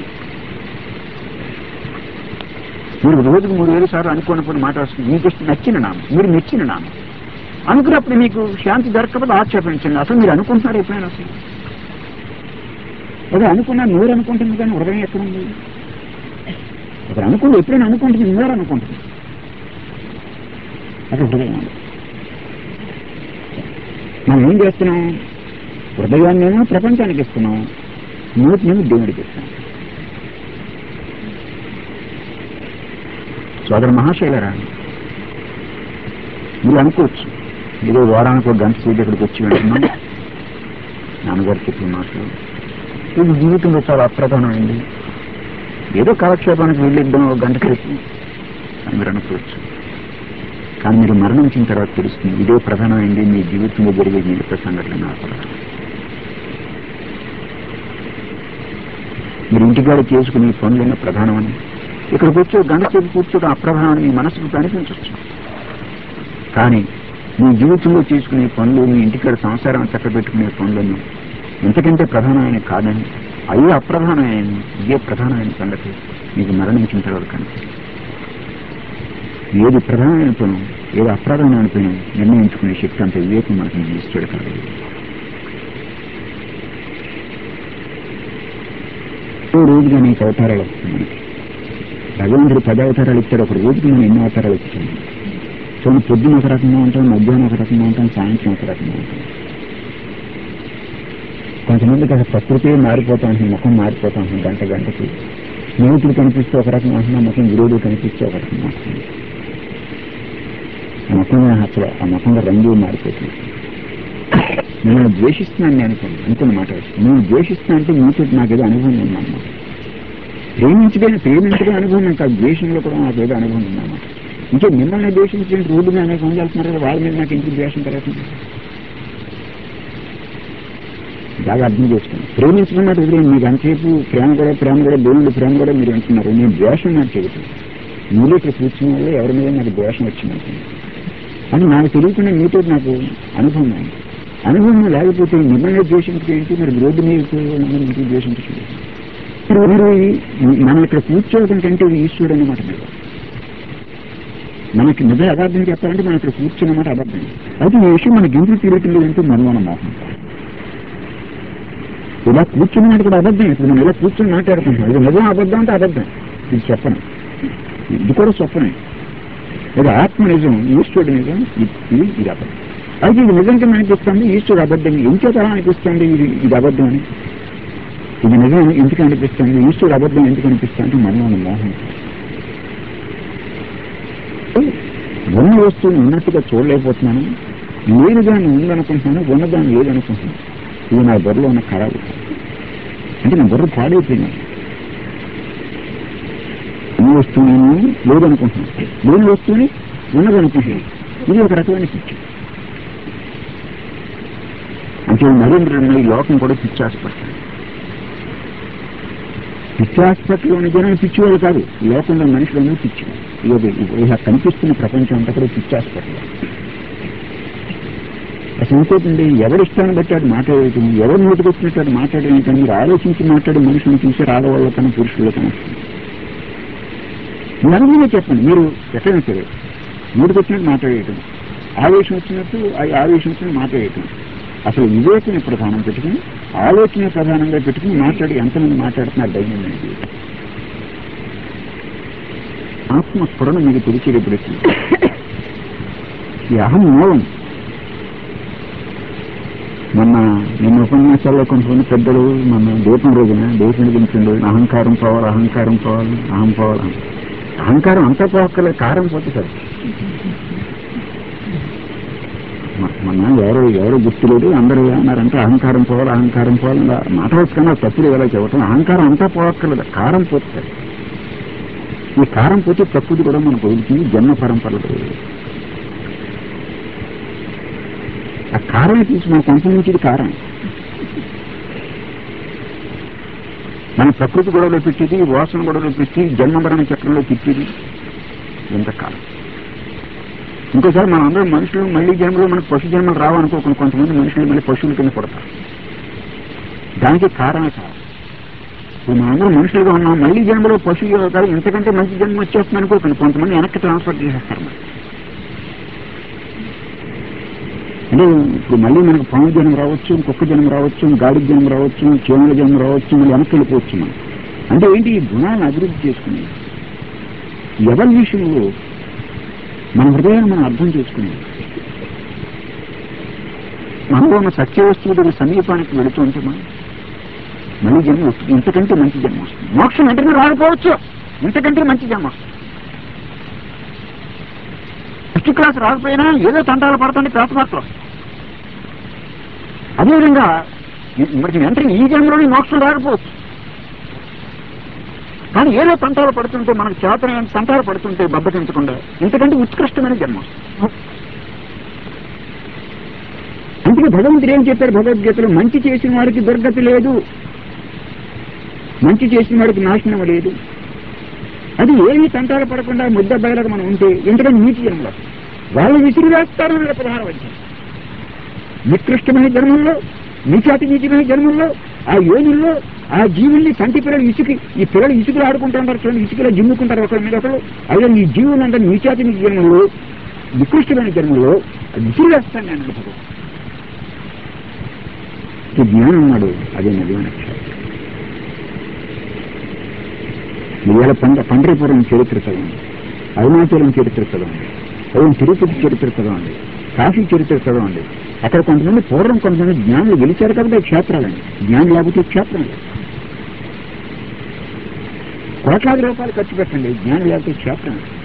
మీరు రోజుకు మూడు వేల సార్లు అనుకున్నప్పుడు మాట వస్తుంది మీకు ఇష్టం నచ్చిన నామం మీరు మెచ్చిన నామం అనుకున్నప్పుడు మీకు శాంతి దొరకకపోతే ఆక్షేపించండి అసలు మీరు అనుకుంటున్నారు ఎప్పుడైనా అసలు అదే అనుకున్నా నోరు అనుకుంటుంది కానీ హృదయం ఎక్కడ ఉంది ఒకరు అనుకుంటే ఎప్పుడైనా అనుకుంటుంది నోరు అనుకుంటుంది అది హృదయం ఉంది. మనం ఏం చేస్తున్నాం హృదయాన్నేమో ప్రపంచానికి ఇస్తున్నాం నోటినేమో దేవుడికి ఇస్తున్నాం సోదర మహాశైలరా మీరు అనుకోవచ్చు ఏదో వారానికి ఒక గంట సేపు ఇక్కడికి వచ్చి వింటున్నాం నాన్నగారు చెప్పిన మాటలు ఇది జీవితంలో చాలా అప్రధానమైంది ఏదో కాలక్షేపానికి వెళ్ళిద్దాం ఒక గంట సేపు అని మీరు అనుకోవచ్చు కానీ మీరు మరణించిన తర్వాత తెలుస్తుంది ఇదే ప్రధానమైంది మీ జీవితంలో జరిగే జీవిత సంఘటన నా ప్రధానం మీరు ఇంటికాడ చేసుకునే పనులైనా ప్రధానమని ఇక్కడికి వచ్చి ఒక గంట సేపు కూర్చోవడం అప్రధానం మీ మనసుకు అనిపించవచ్చు కానీ మీ జీవితంలో చేసుకునే పనులు మీ ఇంటికాడ సంసారం చక్కబెట్టుకునే పనులను ఇంతకంటే ప్రధానమైన కాదని అయ్యే అప్రధానమైన ఇదే ప్రధానమైన సంగతి మీకు మరణించిన తర్వాత కనిపిస్తుంది ఏది ప్రధానమైన పను ఏది అప్రధానమైన పను నిర్ణయించుకునే శక్తి అంత వివేకం మనకు ఈశ్వరుడు కాదు ఓ రోజుగా నీకు అవతారాలు వస్తాయి మనకి భగవంతుడు పది అవతారాలు ఇచ్చాడు ఒక రోజుకి మనం ఎన్ని అవతారాలు ఇచ్చాము చూడండి పొద్దున ఒక రకంగా ఉంటాం మధ్యాహ్నం ఒక రకంగా ఉంటాం సాయంత్రం ఒక రకంగా ఉంటాం కొంతమందికి అసలు ప్రకృతి మారిపోతా ఉంటుంది ముఖం మారిపోతా ఉంటుంది గంట గంటకి స్నేహితుడు కనిపిస్తే ఒక రకంగా ఉంటున్నా ముఖం విరోధుడు కనిపిస్తే ఒక రకంగా ఉంటుంది ఆ ముఖంగా అసలు ఆ ముఖంగా రంగు మారిపోతుంది నేను ద్వేషిస్తున్నాను నేను అనుకోండి అనుకున్నమాట నేను ద్వేషిస్తున్నా అంటే మీతో నాకు ఏదో అనుభవం ఉందన్నమాట ప్రేమించడం ప్రేమించడం అనుభవం నాకు కాదు ద్వేషంలో కూడా నాకు ఏదో అనుభవం ఉందన్నమాట ఇంకే మిమ్మల్ని ద్వేషించిన రోడ్డు మీద అనేక మంది వెళ్తున్నారు కదా వాళ్ళ మీద నాకు ఇంటికి ద్వేషం కలుగుతుంది బాగా అర్థం చేసుకోండి ప్రేమించడం మాట వదిలేదు మీకు అంతసేపు ప్రేమ కూడా ప్రేమ కూడా దేవుడు ప్రేమ కూడా మీరు అంటున్నారు నేను ద్వేషం నాకు చెబుతాను మీలో ఇక్కడ కూర్చున్న వాళ్ళు ఎవరి మీద నాకు ద్వేషం వచ్చిందంటుంది అని నాకు తెలియకుండా మీతో నాకు అనుభవం ఉంది అనుభవం లేకపోతే మిమ్మల్ని ద్వేషించడం ఏంటి మరి రోడ్డు మీద ఇంటికి ద్వేషించడం ఇప్పుడు మీరు ఈ- మనం ఇక్కడ కూర్చోవడం కంటే ఇది ఈశ్వరుడు అన్నమాట మీరు మనకి నిజ అబద్ధం చెప్పాలంటే మనం ఇక్కడ కూర్చున్నమాట అబద్ధం అయితే ఈ విషయం మనకి ఎందుకు తెలియటం లేదంటే మనవన మోహం ఇలా కూర్చున్నమాట కూడా అబద్ధం ఇప్పుడు మనం ఇలా కూర్చొని మాట్లాడుకుంటున్నాం ఇది నిజం అబద్ధం అంటే అబద్ధం ఇది స్వప్నం ఇది కూడా స్వప్నమే ఇది ఆత్మ నిజం ఈశ్వరుడు నిజం ఇది- ఇది ఇది అబద్ధం అయితే ఇది నిజంగా అనిపిస్తుంది ఈశ్వరుడు అబద్ధం ఎంచేత అలా అనిపిస్తుంది ఇది ఇది అబద్ధం అని ఇది నిజం ఎందుకు అనిపిస్తుంది ఈశ్వరుడు అబద్ధం ఎందుకు అనిపిస్తుంది అంటే మనలో మోహం ఉన్న వస్తువుని ఉన్నట్టుగా చూడలేకపోతున్నాను నేను దాన్ని ఉందనుకుంటున్నాను ఉన్నదాన్ని లేదనుకుంటున్నాను ఇది నా బుర్రలో ఉన్న ఖరాబు అంటే నా బుర్ర పాడైపోయింది ఉన్న వస్తువు నేను లేదనుకుంటున్నాను లేని వస్తువుని ఉన్నదనుకుంటున్నాను ఇది ఒక రకమైన పిచ్చి అంటే నరేంద్ర ఈ లోకం కూడా పిచ్చి హాస్పిటల్ పిచ్చి హాస్పిటల్లో ఉన్న జనం పిచ్చి వాళ్ళు కాదు ఈ లోకంలో మనుషులన్నీ పిచ్చి ఇది ఇలా కనిపిస్తున్న ప్రపంచం అంతా కూడా పిచ్చి హాస్పిటల్ అసలు ఇంకోటి ఎవరి ఇష్టాన్ని బట్టి అది మాట్లాడేయటం ఎవరు నోటికొచ్చినట్టు అది మాట్లాడేయటం మీరు ఆలోచించి మాట్లాడే మనుషులను చూసి ఆడవాళ్ళ కన్నా పురుషుల కన్నా మీరు అనుభవంగా చెప్పండి మీరు ఎక్కడైనా సరే నోటికొచ్చినట్టు మాట్లాడేయటం ఆవేశం వచ్చినట్టు ఆ ఆవేశం వచ్చినట్టు మాట్లాడేయటం అసలు వివేకం ప్రధానం పెట్టుకుని ఆలోచన ప్రధానంగా పెట్టుకుని మాట్లాడి ఎంతమంది మాట్లాడుతున్నారు దైనందిన జీవితం ఆత్మ స్ఫురణ మీకు తెలిసేటప్పుడు ఈ అహం మూలం మొన్న నిన్న ఉపన్యాసాల్లో కొంతమంది పెద్దలు మన దీపం రోజున దేశం గురించిండు అహంకారం పోవాలి అహంకారం పోవాలి అహం పోవాలి అహంకారం అంతా పోక్కలేదు కారం పోతే సార్ మన ఎవరు ఎవరు గుర్తులేదు అందరూ ఏమన్నారంటే అహంకారం పోవాలి అహంకారం పోవాలి ఇలా మాట్లాడచ్చు కన్నా తప్పులు ఎలా చెప్పటం అహంకారం అంతా పోక్కర్లేదు కారం పోతే సార్ ఈ కారం పోతే తప్పుది కూడా మనకు వదులుతుంది జన్మ పరంపరలు ఆ కారమే తీసి మన కొంత నుంచి కారం మన ప్రకృతి గొడవలో పెట్టేది వాసన గొడవలో పెట్టి జన్మ మరణ చక్రంలో తిప్పేది ఎంత కాలం ఇంకోసారి మనం అందరం మనుషులు మళ్ళీ జన్మలో మనకు పశు జన్మలు రావనుకోకుండా కొంతమంది మనుషులు మళ్ళీ పశువుల కింద పడతారు దానికి కారణమే కాదు ఇప్పుడు మనందరం మనుషులుగా ఉన్నాం మళ్ళీ జన్మలో పశువులు కాదు ఇంతకంటే మంచి జన్మ వచ్చేస్తుంది అనుకోకండి కొంతమంది వెనక్కి ట్రాన్స్ఫర్ చేసేస్తారు మరి అంటే ఇప్పుడు మళ్ళీ మనకు పాము జన్మ రావచ్చు కుక్క జన్మ రావచ్చు గాడి జన్మ రావచ్చు చీమల జన్మ రావచ్చు మళ్ళీ వెనక్కి వెళ్ళిపోవచ్చు మనం అంటే ఏంటి ఈ గుణాలను అభివృద్ధి చేసుకుని ఎవల్యూషన్లో మన హృదయాన్ని మనం అర్థం చేసుకుని మనలో ఉన్న సత్య వస్తువు దగ్గర సమీపానికి వెళుతుంటే మనం మళ్ళీ జన్మ వస్తుంది ఇంతకంటే మంచి జన్మ వస్తుంది మోక్షం వెంటనే రాకపోవచ్చు ఇంతకంటే మంచి జన్మ వస్తుంది ఫస్ట్ క్లాస్ రాకపోయినా ఏదో తంటాలు పడుతుంది క్లాస్ మార్కులు వస్తాయి అదేవిధంగా మరి వెంటనే ఈ జన్మలోనే మోక్షం రాకపోవచ్చు కానీ ఏదో తంటాలు పడుతుంటే మనకు చేతనైన తంటాలు పడుతుంటే బద్దకించకుండా ఇంతకంటే ఉత్కృష్టమైన జన్మ వస్తుంది. అందుకే భగవంతుడు ఏం చెప్పారు భగవద్గీతలో మంచి చేసిన వారికి దుర్గతి లేదు మంచి చేసిన వాడికి నాశనం లేదు అది ఏమీ తంటాలు పడకుండా ముద్ద బయలకు మనం ఉంటే ఎందుకంటే నీటి జన్మలో వాళ్ళు విసిరి వేస్తారు అన్నది పదహారు అధ్యాయం నికృష్టమైన జన్మల్లో నీచాతి నీచమైన జన్మల్లో ఆ యోనుల్లో ఆ జీవుల్ని కంటి పిల్లలు ఇసుకి ఈ పిల్లలు ఇసుకలు ఆడుకుంటుంటారు చూడండి ఇసుకలో జిమ్ముకుంటారు ఒకరి మీద ఒకరు అదే ఈ జీవులందరూ నీచాతి జన్మలో నికృష్టమైన జన్మలో విసిరివేస్తాను నేను అనుకో ఈ జ్ఞానం ఉన్నాడు అదే నిజమైన క్షేత్రం ఇవాళ పండ పండ్రీపురం చరిత్ర చదవండి అరుణాచలం చరిత్ర చదవండి అదే తిరుపతి చరిత్ర చదవండి కాశీ చరిత్ర చదవండి అక్కడ కొంతమంది పూర్వం కొంతమంది జ్ఞానులు గెలిచారు కాబట్టి క్షేత్రాలండి జ్ఞానం లేకపోతే క్షేత్రం లేదు కోట్లాది రూపాయలు ఖర్చు పెట్టండి జ్ఞానం లేకపోతే క్షేత్రం లేదు.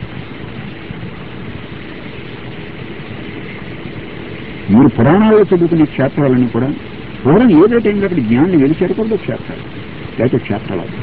మీరు పురాణాల్లో చదువుకునే క్షేత్రాలన్నీ కూడా పూర్వం ఏదో టైంలో అక్కడ జ్ఞానం గెలిచారు కాబట్టి క్షేత్రాలు లేకపోతే క్షేత్రాలు అవ్వవు.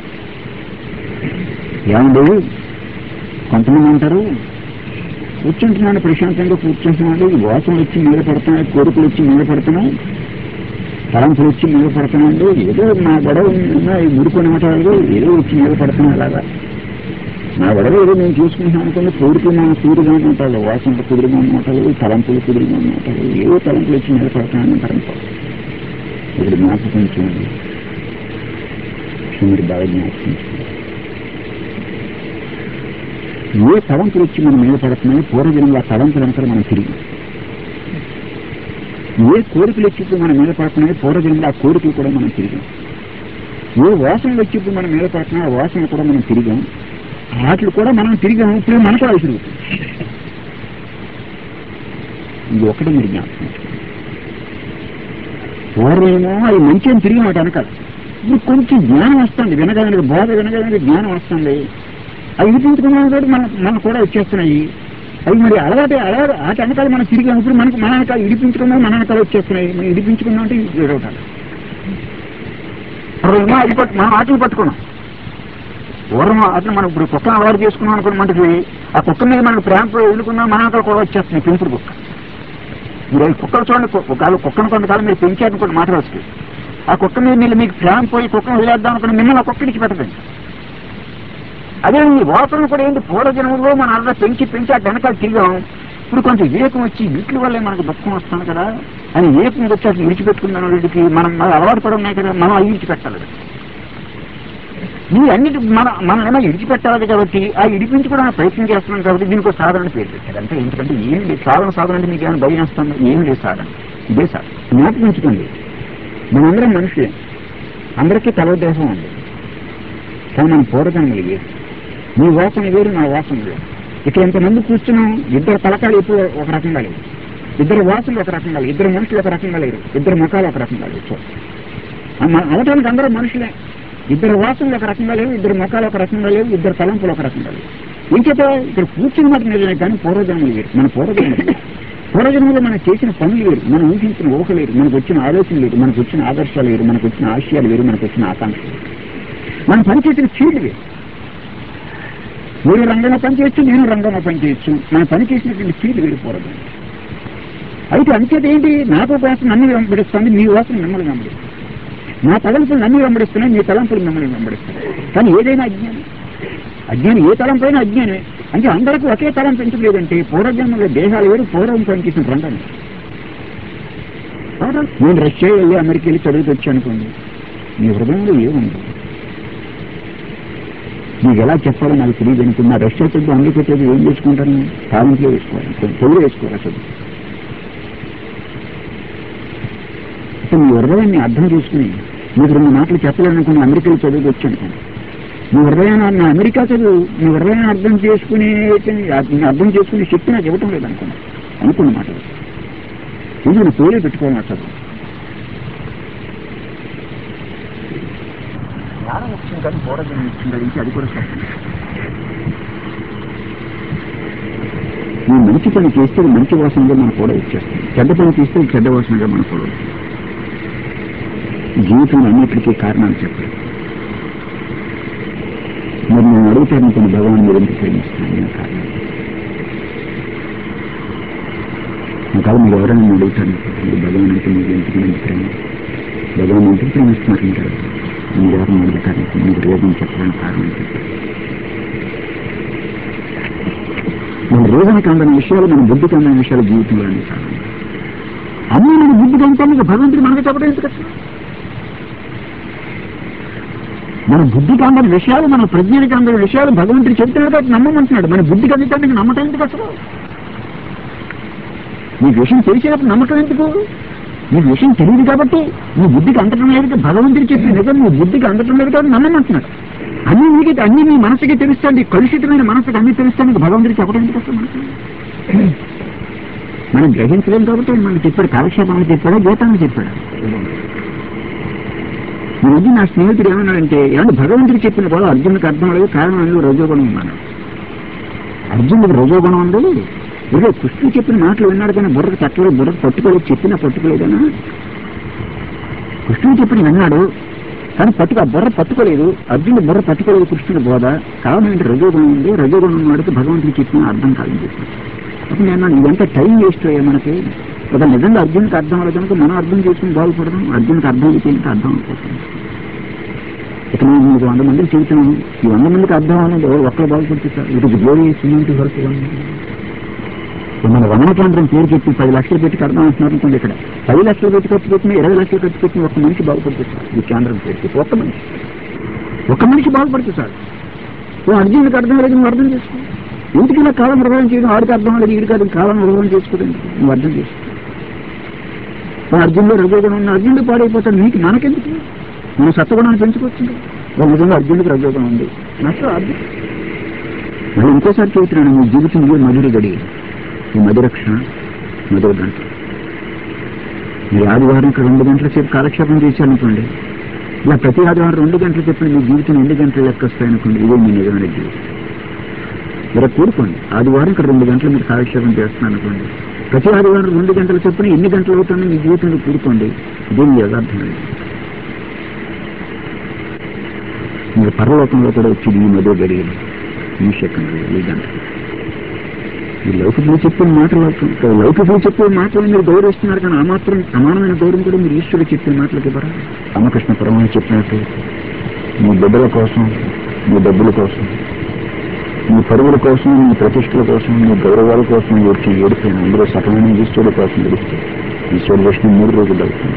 ఏమండి కొంతమంది అంటారు కూర్చుంటున్నాను ప్రశాంతంగా కూర్చుంటున్నాడు వాసనలు వచ్చి మీద పడుతున్నాయి కోరికలు వచ్చి మీద పడుతున్నాయి తలంపులు వచ్చి మీద పడుతున్నాడు ఏదో నా గొడవ ఉన్నాయి మురుకొని మాటలు ఏదో వచ్చి మీద పడుతున్నాయి అలాగా నా గొడవ ఏదో నేను చూసుకుంటున్నాను అనుకుని కోరిక మన సూర్యుగా ఉంటాడు వాసనలు కుదురుగా మాటలు తలంపులు కుదురుగా మాటలు ఏదో తలంపులు వచ్చి మీద పడుతున్నాయని అంటారు ఇక్కడ జ్ఞాపకం చేయండి మీరు బాగా జ్ఞాపకం చేయండి ఏ తలంపులు వచ్చి మన మీద పడుతున్నాయి పూర్వజనంలో ఆ తలంపులు అంతా మనం తిరిగి ఏ కోరికలు వచ్చి మన మీద పడుతున్నాయి పూర్వజనంలో ఆ కోరికలు కూడా మనం తిరిగాం ఏ వాసనలు వచ్చి మన మీద పడుతున్నాయి ఆ వాసనలు కూడా మనం తిరిగాం వాటిని కూడా మనం తిరిగాం ఇప్పుడు మనకు కూడా తిరుగుతుంది ఇది ఒకటి మీరు జ్ఞాపకం చేసుకోండి. పూర్వమేమో అది మంచి అని తిరిగి మాట అనకాలి ఇప్పుడు కొంచెం జ్ఞానం వస్తుంది వినగలిగిన బోధ వినగలిగిన జ్ఞానం వస్తుంది అవి వినిపించుకున్నాం కాబట్టి మన మనకు కూడా వచ్చేస్తున్నాయి అవి మరి అలవాటు అలవాటు ఆట వెనకాల మనం తిరిగి ఇప్పుడు మనకు మన వెనకాల ఇడిపించుకున్నాం మన వెనకాల వచ్చేస్తున్నాయి మనం ఇడిపించుకున్నాం అంటే ఎడవటాలు పూర్వమేమో అది పట్టు మనం ఆటలు పట్టుకున్నాం పూర్వం అట్లా మనం ఇప్పుడు కుక్కను అలవాటు చేసుకున్నాం అనుకున్న మనకి ఆ కుక్క మీద మనకు ప్రేమ ఎన్నుకున్నాం మన వెనకాల కూడా వచ్చేస్తున్నాయి పెంపుడు కుక్క మీరు ఈ కుక్కలు చూడండి కు- ఒకవేళ కుక్కను కొంతకాలం మీరు పెంచారనుకోండి మాట వస్తే ఆ కుక్క మీద మీరు మీకు ప్రేమ పోయి కుక్కను వదిలేద్దాం అనుకుని మిమ్మల్ని ఆ కుక్కడికి పెట్టదండి అదే ఈ వాసన కూడా ఏంటి పూర్వజన్మలో మన అలా పెంచి పెంచి ఆ వెనకాల తిరిగాం ఇప్పుడు కొంచెం వివేకం వచ్చి వీటి వల్లే మనకు దుఃఖం వస్తుంది కదా అని వివేకం వచ్చి అసలు విడిచిపెట్టుకున్నాను వీడికి మనం మన అలవాటు పడి ఉన్నాయి కదా మనం అవి విడిచిపెట్టాలి ఈ అన్నిటి మన మనం ఏమో ఇడిచిపెట్టాలి కాబట్టి ఆ ఇడిపించుకోవడానికి ప్రయత్నం చేస్తున్నాం కాబట్టి దీనికి ఒక సాధన పేరు పెట్టారు అంటే ఎందుకంటే ఏం లేదు సాధన సాధన అంటే మీకు ఏమైనా భయం వస్తుంది ఏం లేదు సాధన ఇదే సాధన జ్ఞాపకించుకోండి మనందరం మనుషులే అందరికీ తలదేహం ఉంది కానీ మన పూర్వజన్మలు వేరు నీ వాసన వేరు నా వాసన వేరు ఇక్కడ ఎంతమంది కూర్చున్నాం ఇద్దరు తలకాలు ఎప్పుడు ఒక రకంగా లేవు ఇద్దరు వాసనలు ఒక రకంగా లేవు ఇద్దరు మనుషులు ఒక రకంగా లేరు ఇద్దరు ముఖాలు ఒక రకంగా లేవు చూడండి. ఆ మన- అవటానికి అందరూ మనుషులే ఇద్దరు వాసనలు ఒక రకంగా లేవు ఇద్దరు ముఖాలు ఒక రకంగా లేవు ఇద్దరు తలంపులు ఒక రకంగా లేవు ఏం చెప్పా ఇక్కడ కూర్చుని మాట నిజమే కానీ పూర్వజన్మలు వేరు మన పూర్వజన్మలు వేరు. పూర్వజన్మలో మనం చేసిన పనులు వేరు మనం ఊహించిన ఊహ లేరు మనకు వచ్చిన ఆలోచన లేదు మనకు వచ్చిన ఆదర్శాలు వేరు మనకు వచ్చిన ఆశయాలు వేరు మనకు వచ్చిన ఆకాంక్షలు వేరు. మనం పనిచేసిన ఫీల్డ్ వేరు మీరు రంగంలో పనిచేయచ్చు నేను రంగంలో పనిచేయచ్చు మనం పని చేసినటువంటి ఫీల్డ్ వేరు పూర్వజన్మ అయితే అంచేది ఏంటి నాకు కోసం నన్ను వెంబడిస్తుంది మీ వాసన మిమ్మల్ని వెంబడిస్తుంది నా తలంపులు నన్ను వెంబడిస్తున్నాయి మీ తలంపులు మిమ్మల్ని వెంబడిస్తున్నాయి కానీ ఏదైనా అజ్ఞానం అజ్ఞానం ఏ తలంపైనా అజ్ఞానమే అంటే అందరికీ ఒకే తలం పెంచలేదంటే పూర్వజన్మలో దేహాలు వేరు పూర్వం పనిచేసిన రంగం నేను రష్యా వెళ్ళి అమెరికా వెళ్ళి చదువుకు వచ్చి అనుకోండి మీ హృదయంలో ఏముంది మీకు ఎలా చెప్పాలో నాకు తెలియదు అనుకున్నా రష్యా చదువు అమెరికా చదువు ఏం చేసుకుంటాను టాలెంట్లో వేసుకోవాలి తెలుగు వేసుకోవాలి చదువు అంటే మీ హృదయాన్ని అర్థం చేసుకుని మీకు రెండు మాటలు చెప్పాలనుకుని అమెరికాలో చదువుకు వచ్చి అనుకోండి మీ హృదయాన్ని నా అమెరికా చదువు మీ హృదయాన్ని అర్థం చేసుకునే మీ అర్థం చేసుకునే శక్తి నాకు ఇవ్వటం లేదు అనుకున్నా అనుకున్న మాట ఇది నేను పేరే పెట్టుకోవాలి నా చదువు జ్ఞానం వచ్చింది కానీ పూర్వజన్మ ఇచ్చింది అది అది కూడా సత్యం నువ్వు మంచి పని చేస్తే అది మంచి వాసనగా మనకు కూడా ఇచ్చేస్తుంది చెడ్డ పని చేస్తే అది చెడ్డ వాసనగా మనకు కూడా వస్తుంది. జీవితంలో అన్నిటికీ కారణాలు చెప్పాలి మరి నేను అడుగుతాను కొన్ని భగవాన్ మీరు ఎందుకు ప్రేమిస్తున్నాను నేను కారణం కాదు మీరు ఎవరైనా నేను అడుగుతాను మీరు భగవాన్ అంటే మీరు ఎందుకు మంచి ప్రేమ భగవాన్ ఎందుకు ప్రేమిస్తున్నారంటారు మీరు ఎవరైనా అడుగుతారు మీరు రీజన్ చెప్పడానికి కారణం చెప్పారు మన రీజన్కి అందని విషయాలు మన బుద్ధికి అందని విషయాలు జీవితంలో అన్ని కారణం అన్నీ మన బుద్ధికి అంతా మీకు భగవంతుడు మనకు చెప్పడం ఎందుకు అసలు? మన బుద్ధికి అందరి విషయాలు మన ప్రజ్ఞకి అందరి విషయాలు భగవంతుడు చెప్తున్నాడు కాబట్టి నమ్మమంటున్నాడు మన బుద్ధికి అందుతానికి నమ్మటం ఎందుకు అసలు నీకు విషయం తెలిసినప్పుడు నమ్మకం ఎందుకు నీకు విషయం తెలియదు కాబట్టి నీ బుద్ధికి అందటం లేదు భగవంతుడు చెప్పిన నిజం నీ బుద్ధికి అందటం లేదు కాబట్టి నమ్మమంటున్నాడు అన్ని నీకు అన్ని నీ మనసుకి తెలుస్తుంది కలుషితమైన మనసుకి అన్ని తెలుస్తానికి భగవంతుడు చెప్పడం ఎందుకు అసలు మనసు మనం గ్రహించలేం కాబట్టి మనకు చెప్పాడు కాలక్షేపానికి చెప్పాడు గీతాన్ని చెప్పాడు ఈ రోజు నా స్నేహితుడు ఏమన్నాడంటే ఏమంటే భగవంతుడు చెప్పిన కూడా అర్జునుడికి అర్థం లేదు కారణం అనేది రజోగుణం ఉన్నాడు అర్జునుడికి రజోగుణం ఉంది ఇదే కృష్ణుడు చెప్పిన మాటలు విన్నాడు కానీ బుర్రకు తట్టలేదు బుర్రకు పట్టుకోలేదు చెప్పినా పట్టుకోలేదనా కృష్ణుడు చెప్పిన విన్నాడు కానీ పట్టుకు ఆ బుర్ర పట్టుకోలేదు అర్జునుడు బుర్ర పట్టుకోలేదు కృష్ణుడి బోధ కారణం ఏంటి రజోగుణం ఉంది రజోగుణం ఉన్నవాడికి భగవంతుడు చెప్పిన అర్థం కాదని చెప్పాను అప్పుడు నేను అన్నాను, ఇదంతా టైం వేస్ట్ అయ్యా మనకి ఒక నిజంగా అర్జునుడికి అర్థం అవ్వలేదు కనుక మనం అర్థం చేసుకుని బాగుపడదాం అర్జునుడికి అర్థం అయితే ఇంకా అర్థం అయిపోతుంది ఇక నేను మీకు వంద మందికి చెబుతున్నాను ఈ వంద మందికి అర్థం అవ్వాలని ఎవరు ఒక్కరు బాగుపడుతుంది it is glory cement work మన వనన కేంద్రం పేరు చెప్పి పది లక్షలు పెట్టి కడదాం అంటున్నారు అనుకోండి ఇక్కడ పది లక్షలు పెట్టి ఖర్చు పెట్టిన ఇరవై లక్షలు ఖర్చు పెట్టిన ఒక్క మనిషి బాగుపడుతుంది సార్ ఈ కేంద్రం పేరు చెప్పి ఒక్క మనిషి ఒక్క మనిషి బాగుపడుతుంది సార్ ఓ అర్జునుడికి అర్థం లేదు నువ్వు అర్థం చేసుకో ఎందుకు ఇలా కాలం నిర్వహణ చేయడం ఆడికి అర్థం లేదు ఈడికి అర్థం కాలం నిర్వహణ చేసుకోదండి నువ్వు అర్థం చేసుకో ఓ అర్జునుడు రజోగుణం ఉన్న అర్జునుడు పాడైపోతాడు నీకు మనకెందుకు మనం సత్వగుణాన్ని పెంచుకోవచ్చు ఓ నిజంగా అర్జునుడికి రజోగుణం ఉంది నష్టం అర్జున్ మళ్ళీ ఇంకోసారి చెబుతున్నాను మీ జీవితం ఇదే మధుర గడి ఈ మధురక్షణ మధుర గంట మీరు ఆదివారం ఇక్కడ రెండు గంటల సేపు కాలక్షేపం చేశారనుకోండి ఇలా ప్రతి ఆదివారం రెండు గంటలు చెప్పిన మీ జీవితం ఎన్ని గంటలు లెక్క వస్తాయనుకోండి ఇదే మీ నిజమైన జీవితం ఇలా కూడుకోండి ఆదివారం ఇక్కడ రెండు గంటలు మీరు కాలక్షేపం చేస్తున్నాను అనుకోండి ప్రతి ఆదివారం రెండు గంటలు చెప్పిన ఎన్ని గంటలు అవుతుందో మీ జీవితంలో కూడుకోండి ఇదే మీ యథార్థమైనది మీరు పరలోకంలో కూడా వచ్చి ఈ మధ్య గడియలు ఈ సెకండ్ ఈ గంట ఈ లౌకికులు చెప్పిన మాటలు లౌకికులు చెప్పే మాటలు మీరు గౌరవిస్తున్నారు కానీ ఆ మాత్రం సమానమైన గౌరవం కూడా మీరు ఈశ్వరుడు చెప్పిన మాటలకి ఇవ్వరా రామకృష్ణ పరమని చెప్పినట్టు మీ బిడ్డల కోసం మీ డబ్బుల కోసం మీ పరుగుల కోసం మీ ప్రతిష్టల కోసం మీ గౌరవాల కోసం వచ్చి ఏడిపోయిన అందులో సకలమైన ఈశ్వరుడు కోసం గడిస్తే ఈశ్వరుడు వచ్చిన మూడు రోజులు అవుతుంది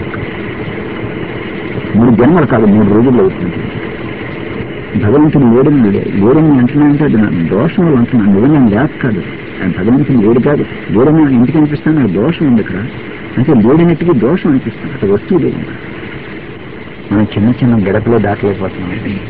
మూడు జన్మలు కాదు మూడు రోజులు అవుతుంది భగవంతుని లేడని లేడని అంటున్నానంటే అది నా దోషం వల్ల అంటున్నాను నిజంగా లేక కాదు ఆయన భగవంతుని లేడు కాదు లేడని ఇంటికి అనిపిస్తాను నాకు దోషం ఉంది ఇక్కడ అంటే లేడనట్టుగా దోషం అనిపిస్తాను అక్కడ వస్తువు లేదు మనం చిన్న చిన్న గడపలో దాటలేకపోతున్నాం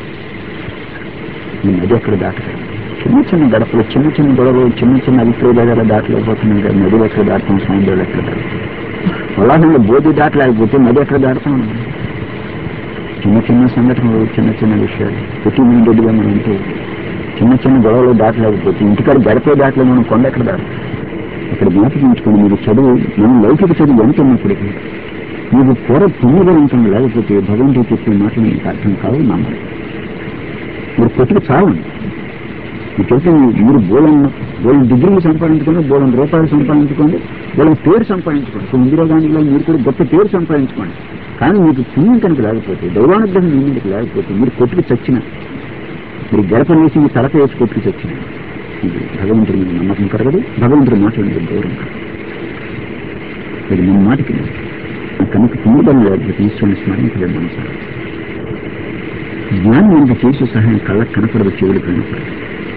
ఈ నది ఎక్కడ దాటలేదు చిన్న చిన్న గడపలు చిన్న చిన్న గొడవలు చిన్న చిన్న అభిప్రాయాలు దాటలేకపోతున్నాం కదా నదిలో ఎక్కడ దాటుతాం సముద్రాలు ఎక్కడ దాటుతాం ఉల్లాసంలో బోధి దాటలేకపోతే నది ఎక్కడ దాటుతాం చిన్న చిన్న సంఘటనలు చిన్న చిన్న విషయాలు ప్రతి మైండెడ్గా మనం ఉంటే చిన్న చిన్న గొడవలు దాటలేకపోతే ఇంటికాడ గడపలో దాటలేదు మనం కొండ ఎక్కడ దాటు ఇక్కడ జ్ఞాపకించుకుని మీరు చదువు మనం లౌకిక చదువు ఎంత ఉన్నప్పటికీ మీకు పూర్వ పుణ్యబలంతం లేకపోతే భగవంతుడు చెప్పిన మాటలు మీకు అర్థం కావు నమ్మాలి మీరు కొట్టుకు చావండి మీకు తెలిసి మీరు బోలం బోలం డిగ్రీలు సంపాదించుకోండి బోలం రూపాయలు సంపాదించుకోండి బోలం పేరు సంపాదించుకోండి సో ఇందిరా గాంధీలో మీరు కూడా గొప్ప పేరు సంపాదించుకోండి కానీ మీకు పుణ్యం కనుక లేకపోతే దైవానుగ్రహం మీ మీదకి లేకపోతే మీరు కొట్టుకు చచ్చిన మీరు గడపనేసి మీ తలక వేసి కొట్టుకు చచ్చిన ఇది భగవంతుడి మీద నమ్మకం కలగదు భగవంతుడి మాటలు మీద గౌరవం కలగదు ఇది మన మాటకి కనుక పుణ్యబలం లేకపోతే ఈశ్వరుని స్మరించలేదు మనసు జ్ఞానం మనకి చేసే సహాయం కళ్ళకు కనపడదు చెవులు కనపడదు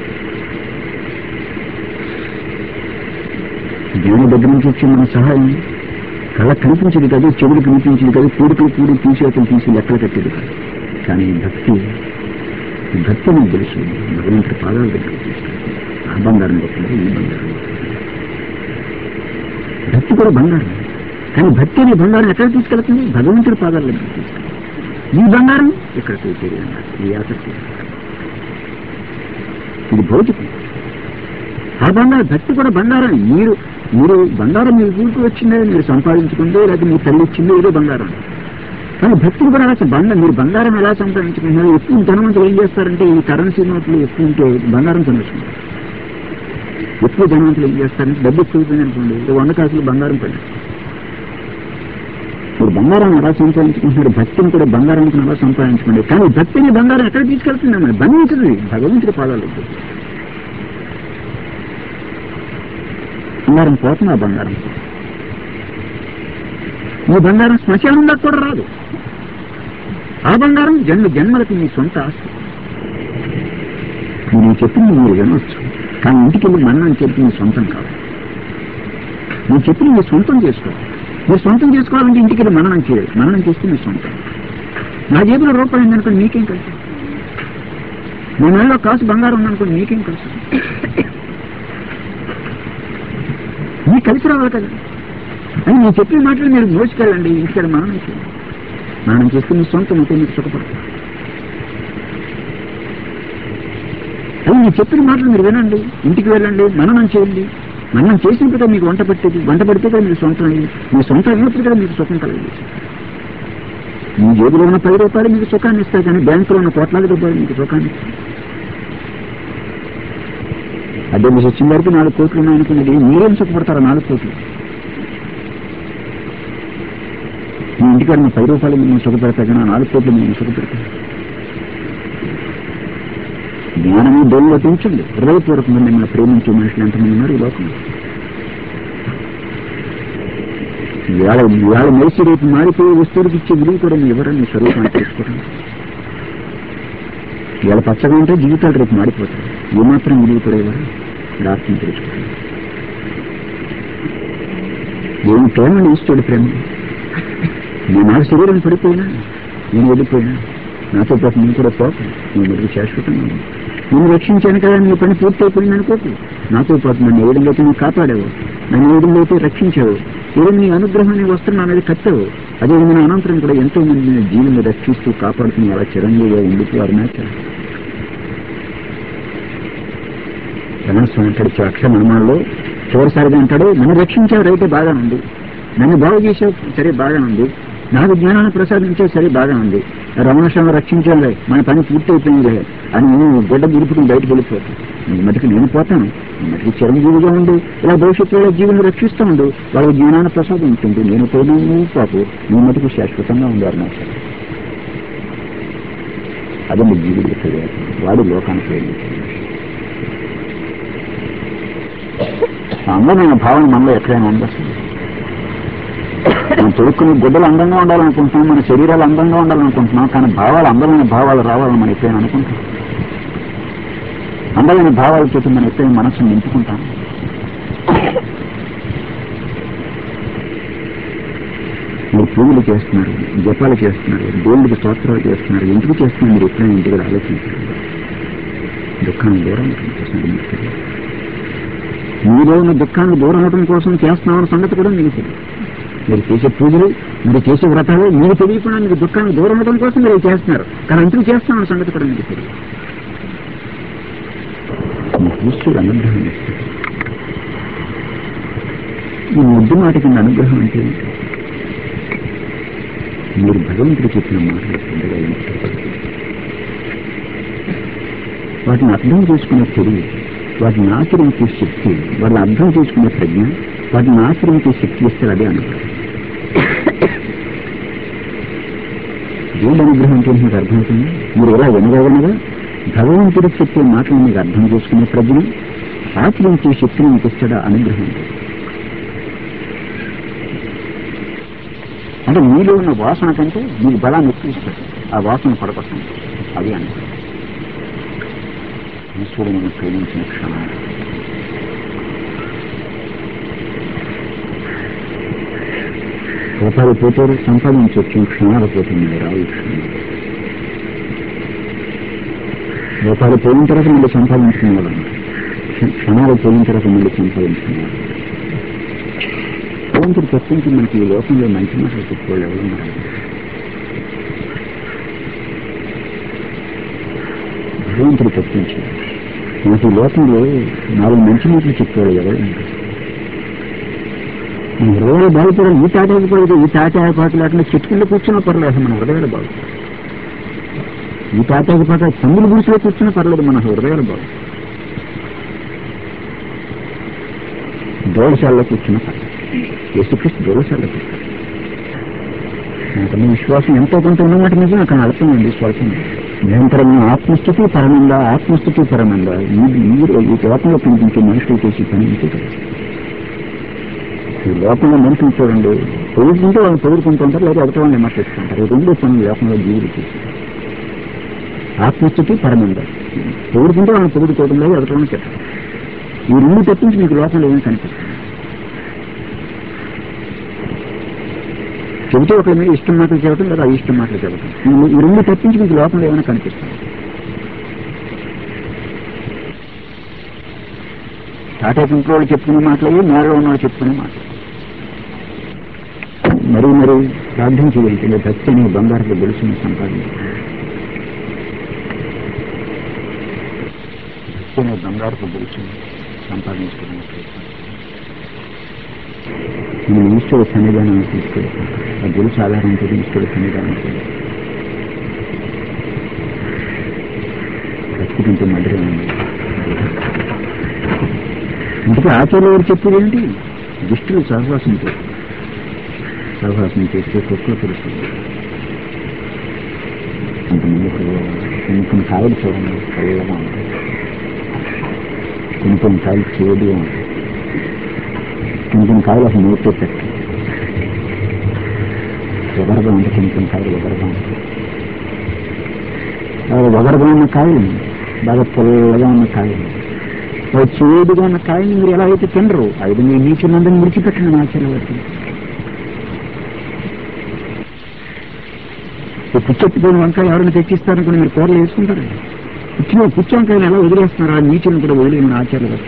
జ్ఞాన దగ్గర నుంచి వచ్చే మన సహాయం కళ్ళకు కనిపించేది కాదు చెవులు కనిపించేది కాదు పూడికలు పూడి తీసేతలు తీసి లెక్కలు కట్టేది కాదు కానీ భక్తి ఈ భక్తి నాకు తెలుసు భగవంతుడి పాదాల దగ్గర తీసుకెళ్తాను ఆ బంగారం గొప్పది ఈ బంగారం గొప్పది. భక్తి కూడా బంగారం కానీ భక్తి అనే బంగారం ఎక్కడ తీసుకెళ్తుంది భగవంతుడి పాదాల దగ్గర తీసుకెళ్తుంది ఈ బంగారం ఇక్కడ తెలియదు ఈ ఆసక్తి ఇది భౌతికం ఆ బంగారం భక్తి కూడా బంగారం మీరు మీరు బంగారం మీరు ఊరికి వచ్చిందే మీరు సంపాదించుకుందే లేకపోతే మీ తల్లి ఇచ్చిందో ఏదో బంగారం కానీ భక్తులు కూడా అలా బంగారం మీరు బంగారం ఎలా సంపాదించుకుంటున్నారు ఎక్కువ ధనవంతులు ఏం చేస్తారంటే ఈ కరెన్సీ నోట్లు ఎక్కువ ఉంటే బంగారం కొనేసుకుంటారు ఎక్కువ ధనవంతులు ఏం చేస్తారంటే డబ్బు ఎక్కువ అయిపోయింది అనుకోండి ఓ వంద కాసులు బంగారం పడి మీరు బంగారం ఎలా సంపాదించుకుంటున్నారు భక్తిని కూడా బంగారానికి ఎలా సంపాదించుకోండి కానీ భక్తిని బంగారం ఎక్కడ తీసుకెళ్తుందమ్మా బంధించదు భగవంతుడి పాదాలు బంగారం పోతుంది ఆ బంగారం ఈ బంగారం శ్మశానంలో కూడా రాదు ఆ బంగారం జన్మ జన్మలకు మీ సొంత ఆస్తి మీరు చెప్పింది మీరు వినొచ్చు కానీ ఇంటికి వెళ్ళి మరణం చెప్పి మీ సొంతం కాదు మీరు చెప్పింది మీరు సొంతం చేసుకోవాలి మీరు సొంతం చేసుకోవాలంటే ఇంటికి వెళ్ళి మరణం చేయాలి మరణం చేస్తే మీ సొంతం నా జేబులో రూపాయి ఉందనుకోండి మీకేం కలిసి మీ నెలలో కాసు బంగారం ఉందనుకోండి మీకేం కలిసి మీకు కలిసి రావాలి కదా అని నేను చెప్పిన మాటలు మీరు మోసుకెళ్ళండి ఇంటికెళ్ళి మరణం చేయండి మరణం చేస్తే మీ సొంతం అయితే మీకు సుఖపడతారు అది నేను చెప్పిన మాటలు మీరు వినండి ఇంటికి వెళ్ళండి మననం చేయండి మననం చేసినప్పుడు కదా మీకు వంట పట్టేది వంట పడితే కదా మీకు సొంతం అయ్యింది మీ సొంతం అయినప్పుడు కదా మీకు సుఖం కలిగింది మీ జేబులో ఉన్న పది రూపాయలు మీకు సుఖాన్ని ఇస్తాయి కానీ బ్యాంకులో ఉన్న కోట్లాది రూపాయలు మీకు సుఖాన్ని ఇస్తాయి అదే మీరు వచ్చిన వరకు నాలుగు కోట్లు ఉన్నాయనుకున్నది మీరేం సుఖపడతారా నాలుగు కోట్లు మీ ఇంటికాడ ఉన్న పది రూపాయలు మేము సుఖపెడతాయి కానీ ఆ నాలుగు కోట్లు మేము సుఖపెడతాం జ్ఞానము దేవుళ్ళు పెంచండి హృదయపూర్వకంగా మిమ్మల్ని ప్రేమించే మనుషులు ఎంతమంది ఉన్నారు ఈ లోకంలో ఇవాళ ఇవాళ మెలిసి రేపు మారిపోయే వస్తువులకు ఇచ్చే విలువ కూడా మీ ఎవరని మీ స్వరూపాన్ని తెలుసుకోవడం ఇవాళ పచ్చగా ఉంటే జీవితాలు రేపు మారిపోతాయి ఏమాత్రం విలువ కూడా ఎవరు రాత్రిని తెలుసుకోవడం ఏమి ప్రేమని ఇస్తాడు ప్రేమ నేను నా శరీరం పడిపోయినా నేను వెళ్ళిపోయినా నాతో పాటు నేను కూడా పోకు నేను మటుకు శాశ్వతంగా ఉన్నాను. నేను రక్షించాను కదా నీ పని పూర్తి అయిపోయింది అనుకోకు నాతో పాటు నన్ను ఏ విధంగా అయితే నువ్వు కాపాడావు నన్ను ఏ విధంగా అయితే రక్షించావు ఏదో నీ అనుగ్రహాన్ని వస్తున్నా అనేది కట్టావు అదే విధంగా అనంతరం కూడా ఎంతో మంది జీవుని రక్షిస్తూ కాపాడుతున్న అలా చిరంజీవిగా ఉండిపో అరుణాచలం రమణస్వామి అంటాడు అక్ష నిర్మాణంలో చివరిసారిగా అంటాడు నన్ను రక్షించావు రైతే బాగా ఉంది నన్ను బాగు చేసావు సరే బాగా ఉంది నాకు జ్ఞానాన్ని ప్రసాదించావు సరే బాగా ఉంది రమణస్వామి రక్షించాలే మన పని పూర్తి అయిపోయిందిలే అని నేను గుడ్డ దురుపుకుని బయటకు వెళ్ళిపోతాను నీ మటుకు నేను పోతాను నీ మటుకు చిరంజీవిగా ఉండి ఇలా భవిష్యత్తులో జీవుని రక్షిస్తూ ఉండు వాళ్ళకి జ్ఞానాన్ని ప్రసాదించండి నేను పోయినా నువ్వు పాపు నీ మటుకు శాశ్వతంగా ఉంది అరుణాచలం అదే మీ జీవుడికి తెలియదు వాడు లోకానికి వెళ్ళింది అందమైన భావన మనలో ఎక్కడైనా ఉంది అసలు మనం తొడుక్కుని గుడ్డలు అందంగా ఉండాలనుకుంటున్నాం మన శరీరాలు అందంగా ఉండాలనుకుంటున్నాం కానీ భావాలు అందమైన భావాలు రావాలని మనం ఎప్పుడైనా అనుకుంటాం అందమైన భావాలతో మనం ఎప్పుడైనా మనసును నింపుకుంటాం మీరు పూజలు చేస్తున్నారు జపాలు చేస్తున్నారు దేవుడికి స్తోత్రాలు చేస్తున్నారు ఎందుకు చేస్తున్నారు మీరు ఎప్పుడైనా ఇంటి దగ్గర ఆలోచించారు దుఃఖాన్ని దూరం చేస్తున్నారు మీకు తెలియదు. మీలో ఉన్న దుఃఖాన్ని దూరం అవడం కోసం చేస్తున్నామన్న సంగతి కూడా మీకు తెలియదు మీరు చేసే పూజలు మీరు చేసే వ్రతాలు మీకు తెలియకుండా మీకు దుఃఖాన్ని దూరం అవడం కోసం మీరు చేస్తున్నారు కానీ ఎందుకు చేస్తున్నామన్న సంగతి కూడా మీకు తెలియదు మీకు ఈశ్వరుడు అనుగ్రహం ఇస్తాడు ఈ ముద్దు మాట కింద అనుగ్రహం అంటే ఏంటి? మీరు భగవంతుడు చెప్పిన మాటలు శ్రద్ధగా వింటారు. వాటిని అర్థం చేసుకునే తెలివి వాటిని ఆచరించే శక్తి వాళ్ళని అర్థం చేసుకునే ప్రజ్ఞ వాటిని ఆచరించే శక్తి ఇస్తారు అదే అనుగ్రహం దేవుడు అనుగ్రహం అంటే మీకు అర్థమవుతుంది మీరు ఎలా వినగలనగా భగవంతుడు చెప్పే మాటలు మీకు అర్థం చేసుకునే ప్రజ్ఞ ఆచరించే శక్తిని మీకు ఇస్తాడా అనుగ్రహం అంటే మీలో ఉన్న వాసన కంటే మీకు బలాన్ని ఎక్కువ ఇస్తాడు ఆ వాసన పడకొస్తాం అది అనుగ్రహం ఈశ్వరుని ప్రేమించిన క్షణం రూపాయలు పోతారు సంపాదించవచ్చు క్షణాలు పోతుంది రావు ఈ క్షణాలు రూపాయలు పోయిన తర్వాత మళ్ళీ సంపాదించుకునే వాళ్ళు క్షణాలు పోయిన తర్వాత మళ్ళీ సంపాదించుకునే వాళ్ళు భగవంతుడు తప్పించి మనకి ఈ లోకంలో మంచి మాటలు చెప్పుకోవాలి ఎవరు ఉన్నారు? భగవంతుడు తప్పించి మనకి ఈ లోకంలో నాలుగు మంచి మాటలు చెప్పుకోవాలి ఎవరు ఉన్నారు? మన హృదయాలు బాగుపడాలి ఈ తాటాకు పడదు ఈ తాటాకు పాట లేకుండా చెట్టు కింద కూర్చున్నా పర్లేదు మన హృదయాలు బాగు ఈ తాటాకు పాట తమ్ముడు గుడిసెలో కూర్చున్నా పర్లేదు మన హృదయాలు బాగు దోళశాలలో కూర్చున్నా పర్లేదు యేసుక్రీస్తు దోళశాలలో కూర్చున్నా నాకన్నా విశ్వాసం ఎంతో కొంత ఉన్నమాట నిజం అక్కడ అర్థమైంది స్వల్పం నిరంతరంగా ఆత్మస్థుతి పరమంద ఆత్మస్థుతి పరమంద ఈ ఈ ఈ లోకంలో కనిపించే మనుషులు చేసి పని ఇంతే కదా ఈ లోకంలో మనుషులు చూడండి పొగుడుకుంటే వాళ్ళు పొగుడుకుంటుంటారు లేదా ఎదుటి వాళ్ళని విమర్శిస్తుంటారు ఈ రెండు పనులు లోకంలో జీవుడికి ఆత్మస్థితి పరమంద పొగుడుకుంటే వాళ్ళని పొగుడుకోవడం లేదు ఎదుటి వాళ్ళని చెప్పడం ఈ రెండు తప్పించి మీకు లోకంలో ఏమీ కనిపిస్తుంది చెబితే ఒకరి మీద ఇష్టం మాటలు చెప్పడం లేదా ఇష్టం మాటలు చెప్పడం ఈ- ఈ రెండు తప్పించి మీకు లోకంలో ఏమైనా కనిపిస్తుంది టాటా ఇంట్లో వాళ్ళు చెప్పుకునే మాటలు మేడలో ఉన్న వాళ్ళు చెప్పుకునే మాటలు మరీ మరీ ప్రార్థన చేయాలి భక్తి అనే బంగారు గెలుసుని సంపాదించాలి భక్తి అనే బంగారు గెలుసుని సంపాదించుకోవడం ప్రయత్నం నేను ఈశ్వర సన్నిధానం తీసుకెళ్తాను ఆ గెలుసు ఆధారంతో ఈశ్వర సన్నిధానం భక్తి కంటే మధురం ఉంది అందుకే ఆచార్య వారు చెప్పేది ఏంటి దుష్టులు సహవాసం చేస్తారు సహవాసం చేస్తే కుక్కలు తెలుస్తుంది కొంతమంది కొన్ని కొన్ని కాయలు చూడండి చల్లగా ఉంటాయి కొన్ని కొన్ని కాయలు చేదుగా ఉంటాయి కొన్ని కొన్ని కాయలు అసలు నోట్లో పెట్టి వగరగా ఉంటాయి కొన్ని కొన్ని కాయలు వగరగా ఉంటాయి బాగా వగరగా ఉన్న కాయలు బాగా పొల్లగా ఉన్న కాయలు ఓ చేదుగా ఉన్న కాయని మీరు ఎలా అయితే తినరు ఐదు మీ నీచులందరినీ విడిచిపెట్టండి నా చెల్లవద్దు పుచ్చెత్తిపోయిన వంకాయ ఎవరైనా తెచ్చిస్తారనుకుని మీరు కూరలు వేసుకుంటారు పుచ్చిన పుచ్చ వంకాయలు ఎలా వదిలేస్తున్నారు ఆ నీచులను కూడా వదిలేమని ఆచార్య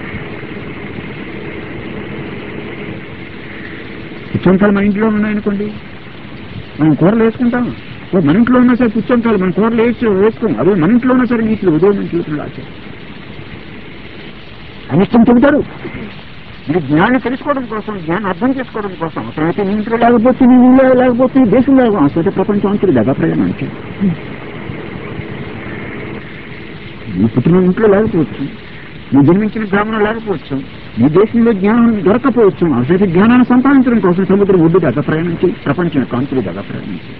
పుచ్చంకాయలు మన ఇంట్లో ఉన్నాయనుకోండి మనం కూరలు వేసుకుంటాం ఓ మన ఇంట్లో ఉన్నా సరే పుచ్చంకాయలు మన కూరలు వేసి వేసుకోం అదే మన ఇంట్లో ఉన్నా సరే నీచులు ఉదయం నుంచి చూస్తున్నాడు ఆచార్య అనిష్టం చెబుతారు మీరు జ్ఞానం తెలుసుకోవడం కోసం జ్ఞానం అర్థం చేసుకోవడం కోసం అసలైతే నీ ఇంట్లో లేకపోతే నీ ఊళ్ళో లేకపోతే నీ దేశంలో అసలు ప్రపంచం అంతా దగా ప్రయాణం అంటే నీ పుట్టిన ఇంట్లో లేకపోవచ్చు నీ జన్మించిన గ్రామంలో లేకపోవచ్చు నీ దేశంలో జ్ఞానం దొరకపోవచ్చు అసలు జ్ఞానాన్ని సంపాదించడం కోసం సముద్రం ఒడ్డు దగ ప్రయాణించి ప్రపంచం కాంతులు దగ ప్రయాణించి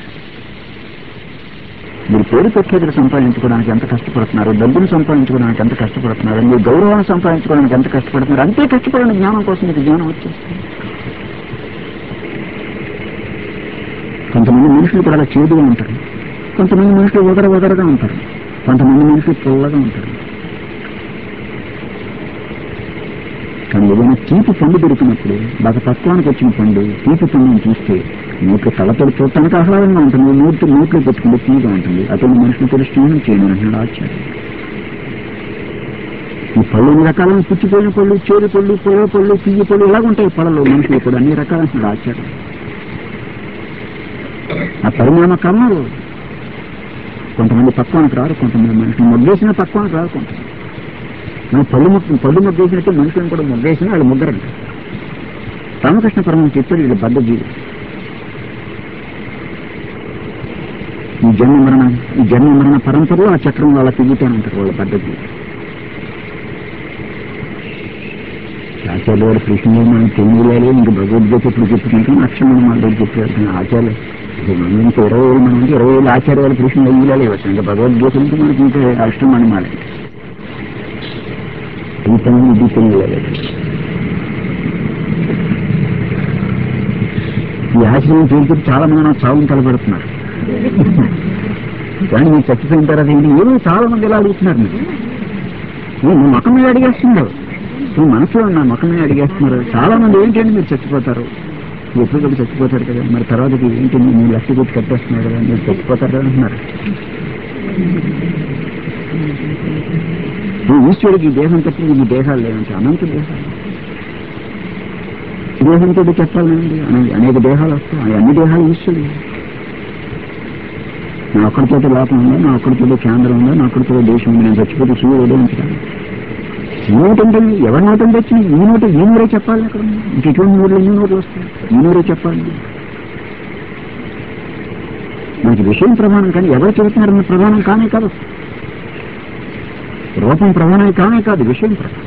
మీరు పేరు ప్రఖ్యాతులు సంపాదించుకోవడానికి ఎంత కష్టపడుతున్నారు డబ్బును సంపాదించుకోవడానికి ఎంత కష్టపడుతున్నారు మీరు గౌరవాన్ని సంపాదించుకోవడానికి ఎంత కష్టపడుతున్నారు అంతే కష్టపడిన జ్ఞానం కోసం మీకు జ్ఞానం వచ్చేస్తుంది కొంతమంది మనుషులు కూడా అలా చేదుగా ఉంటారు కొంతమంది మనుషులు వదర వదరగా ఉంటారు కొంతమంది మనుషులు పుల్లగా ఉంటారు కానీ ఏదైనా తీపి పండు దొరికినప్పుడు బాగా తత్వానికి వచ్చిన పండు తీపి పండుని చూస్తే నోట్లో తలతడి చూడటానికి ఆహ్లాదంగా ఉంటుంది నోట్లో నోట్లో పెట్టుకుంటే తీగా ఉంటుంది అటువంటి మనుషులు తెలుస్తున్నాను చేయను అంటున్నాడు ఆచార్య ఈ పళ్ళు ఎన్ని రకాలైన పుచ్చిపోయిన పళ్ళు చేరు పళ్ళు పొల పళ్ళు తీయ పళ్ళు ఇలాగ ఉంటాయి పళ్ళలో మనుషులు కూడా అన్ని రకాలు అంటున్నాడు ఆచార్య ఆ పరిణామ క్రమంలో కొంతమంది పక్వానికి రారు కొంతమంది మనుషులు మొగ్గేసిన పక్వానికి రారు కొంతమంది మనం పళ్ళు మొక్క పళ్ళు మొగ్గేసినట్టే మనుషులను కూడా మొగ్గేసిన వాళ్ళు ముగ్గరంట రామకృష్ణ పరమం చెప్పాడు వీళ్ళు బద్ద జీవి ఈ జన్మ మరణ ఈ జన్మ మరణ పరంపరలో ఆ చక్రం వాళ్ళ తిరుగుతానంటారు వాళ్ళ పద్ధతి ఆచార్య వారు కృష్ణుడు మనం తెలుగులో ఇంక భగవద్గీత ఇప్పుడు చెప్పుకుంటాం అక్షరం మన దగ్గర చెప్పారు ఆచార్య మనం ఇంకా ఇరవై వేలు మనం అంటే ఇరవై వేలు ఆచార్య వాళ్ళు కృష్ణుడు అయ్యేలాగే వచ్చాయి ఇంకా భగవద్గీత నుంచి మనకి ఇంకా అష్టం అని మాట ఈ పని ఇది తెలియలేదు ఈ ఆశ్రమం చేసి చాలా మంది నాకు చావును తలపెడుతున్నారు కానీ మీరు చచ్చిపోయిన తర్వాత ఏంటి ఏమో చాలా మంది ఇలా అడుగుతున్నారు మీరు నువ్వు ముఖం మీద అడిగేస్తున్నావు నువ్వు మనసులో నా ముఖం మీద అడిగేస్తున్నారు చాలా మంది ఏంటంటే మీరు చచ్చిపోతారు ఎప్పుడు కూడా చచ్చిపోతారు కదా మరి తర్వాతకి ఏంటి మీరు లక్ష కొట్టి కట్టేస్తున్నారు కదా మీరు చచ్చిపోతారు కదా అంటున్నారు ఈ ఈశ్వరుడికి ఈ దేహం తప్పి ఈ దేహాలు లేవంటే అనంత దేహాలు దేహంతో చెప్పాలండి అనే- అనేక దేహాలు వస్తాయి ఆ అన్ని దేహాలు ఈశ్వరుడు నా ఒక్కడితోటి లోపం ఉందా నా ఒక్కడితోటి కేంద్రం ఉందా నా ఒక్కడితో దేశం ఉంది నేను చచ్చిపోతే సూర్యుడు ఉదయించడానికి ఈ నోటు ఉంటుంది ఎవరి నోటు ఉంది వచ్చింది ఈ నోటు ఈ నూరే చెప్పాలి అక్కడ ఇంక ఇటువంటి నోట్లు ఈ నోట్లు వస్తాయి ఈ నూరే చెప్పాలి మనకి విషయం ప్రమాణం కానీ ఎవరు చెబుతున్నారన్న ప్రమాణం కానే కాదు రూపం ప్రమాణం కానే కాదు విషయం ప్రమాణం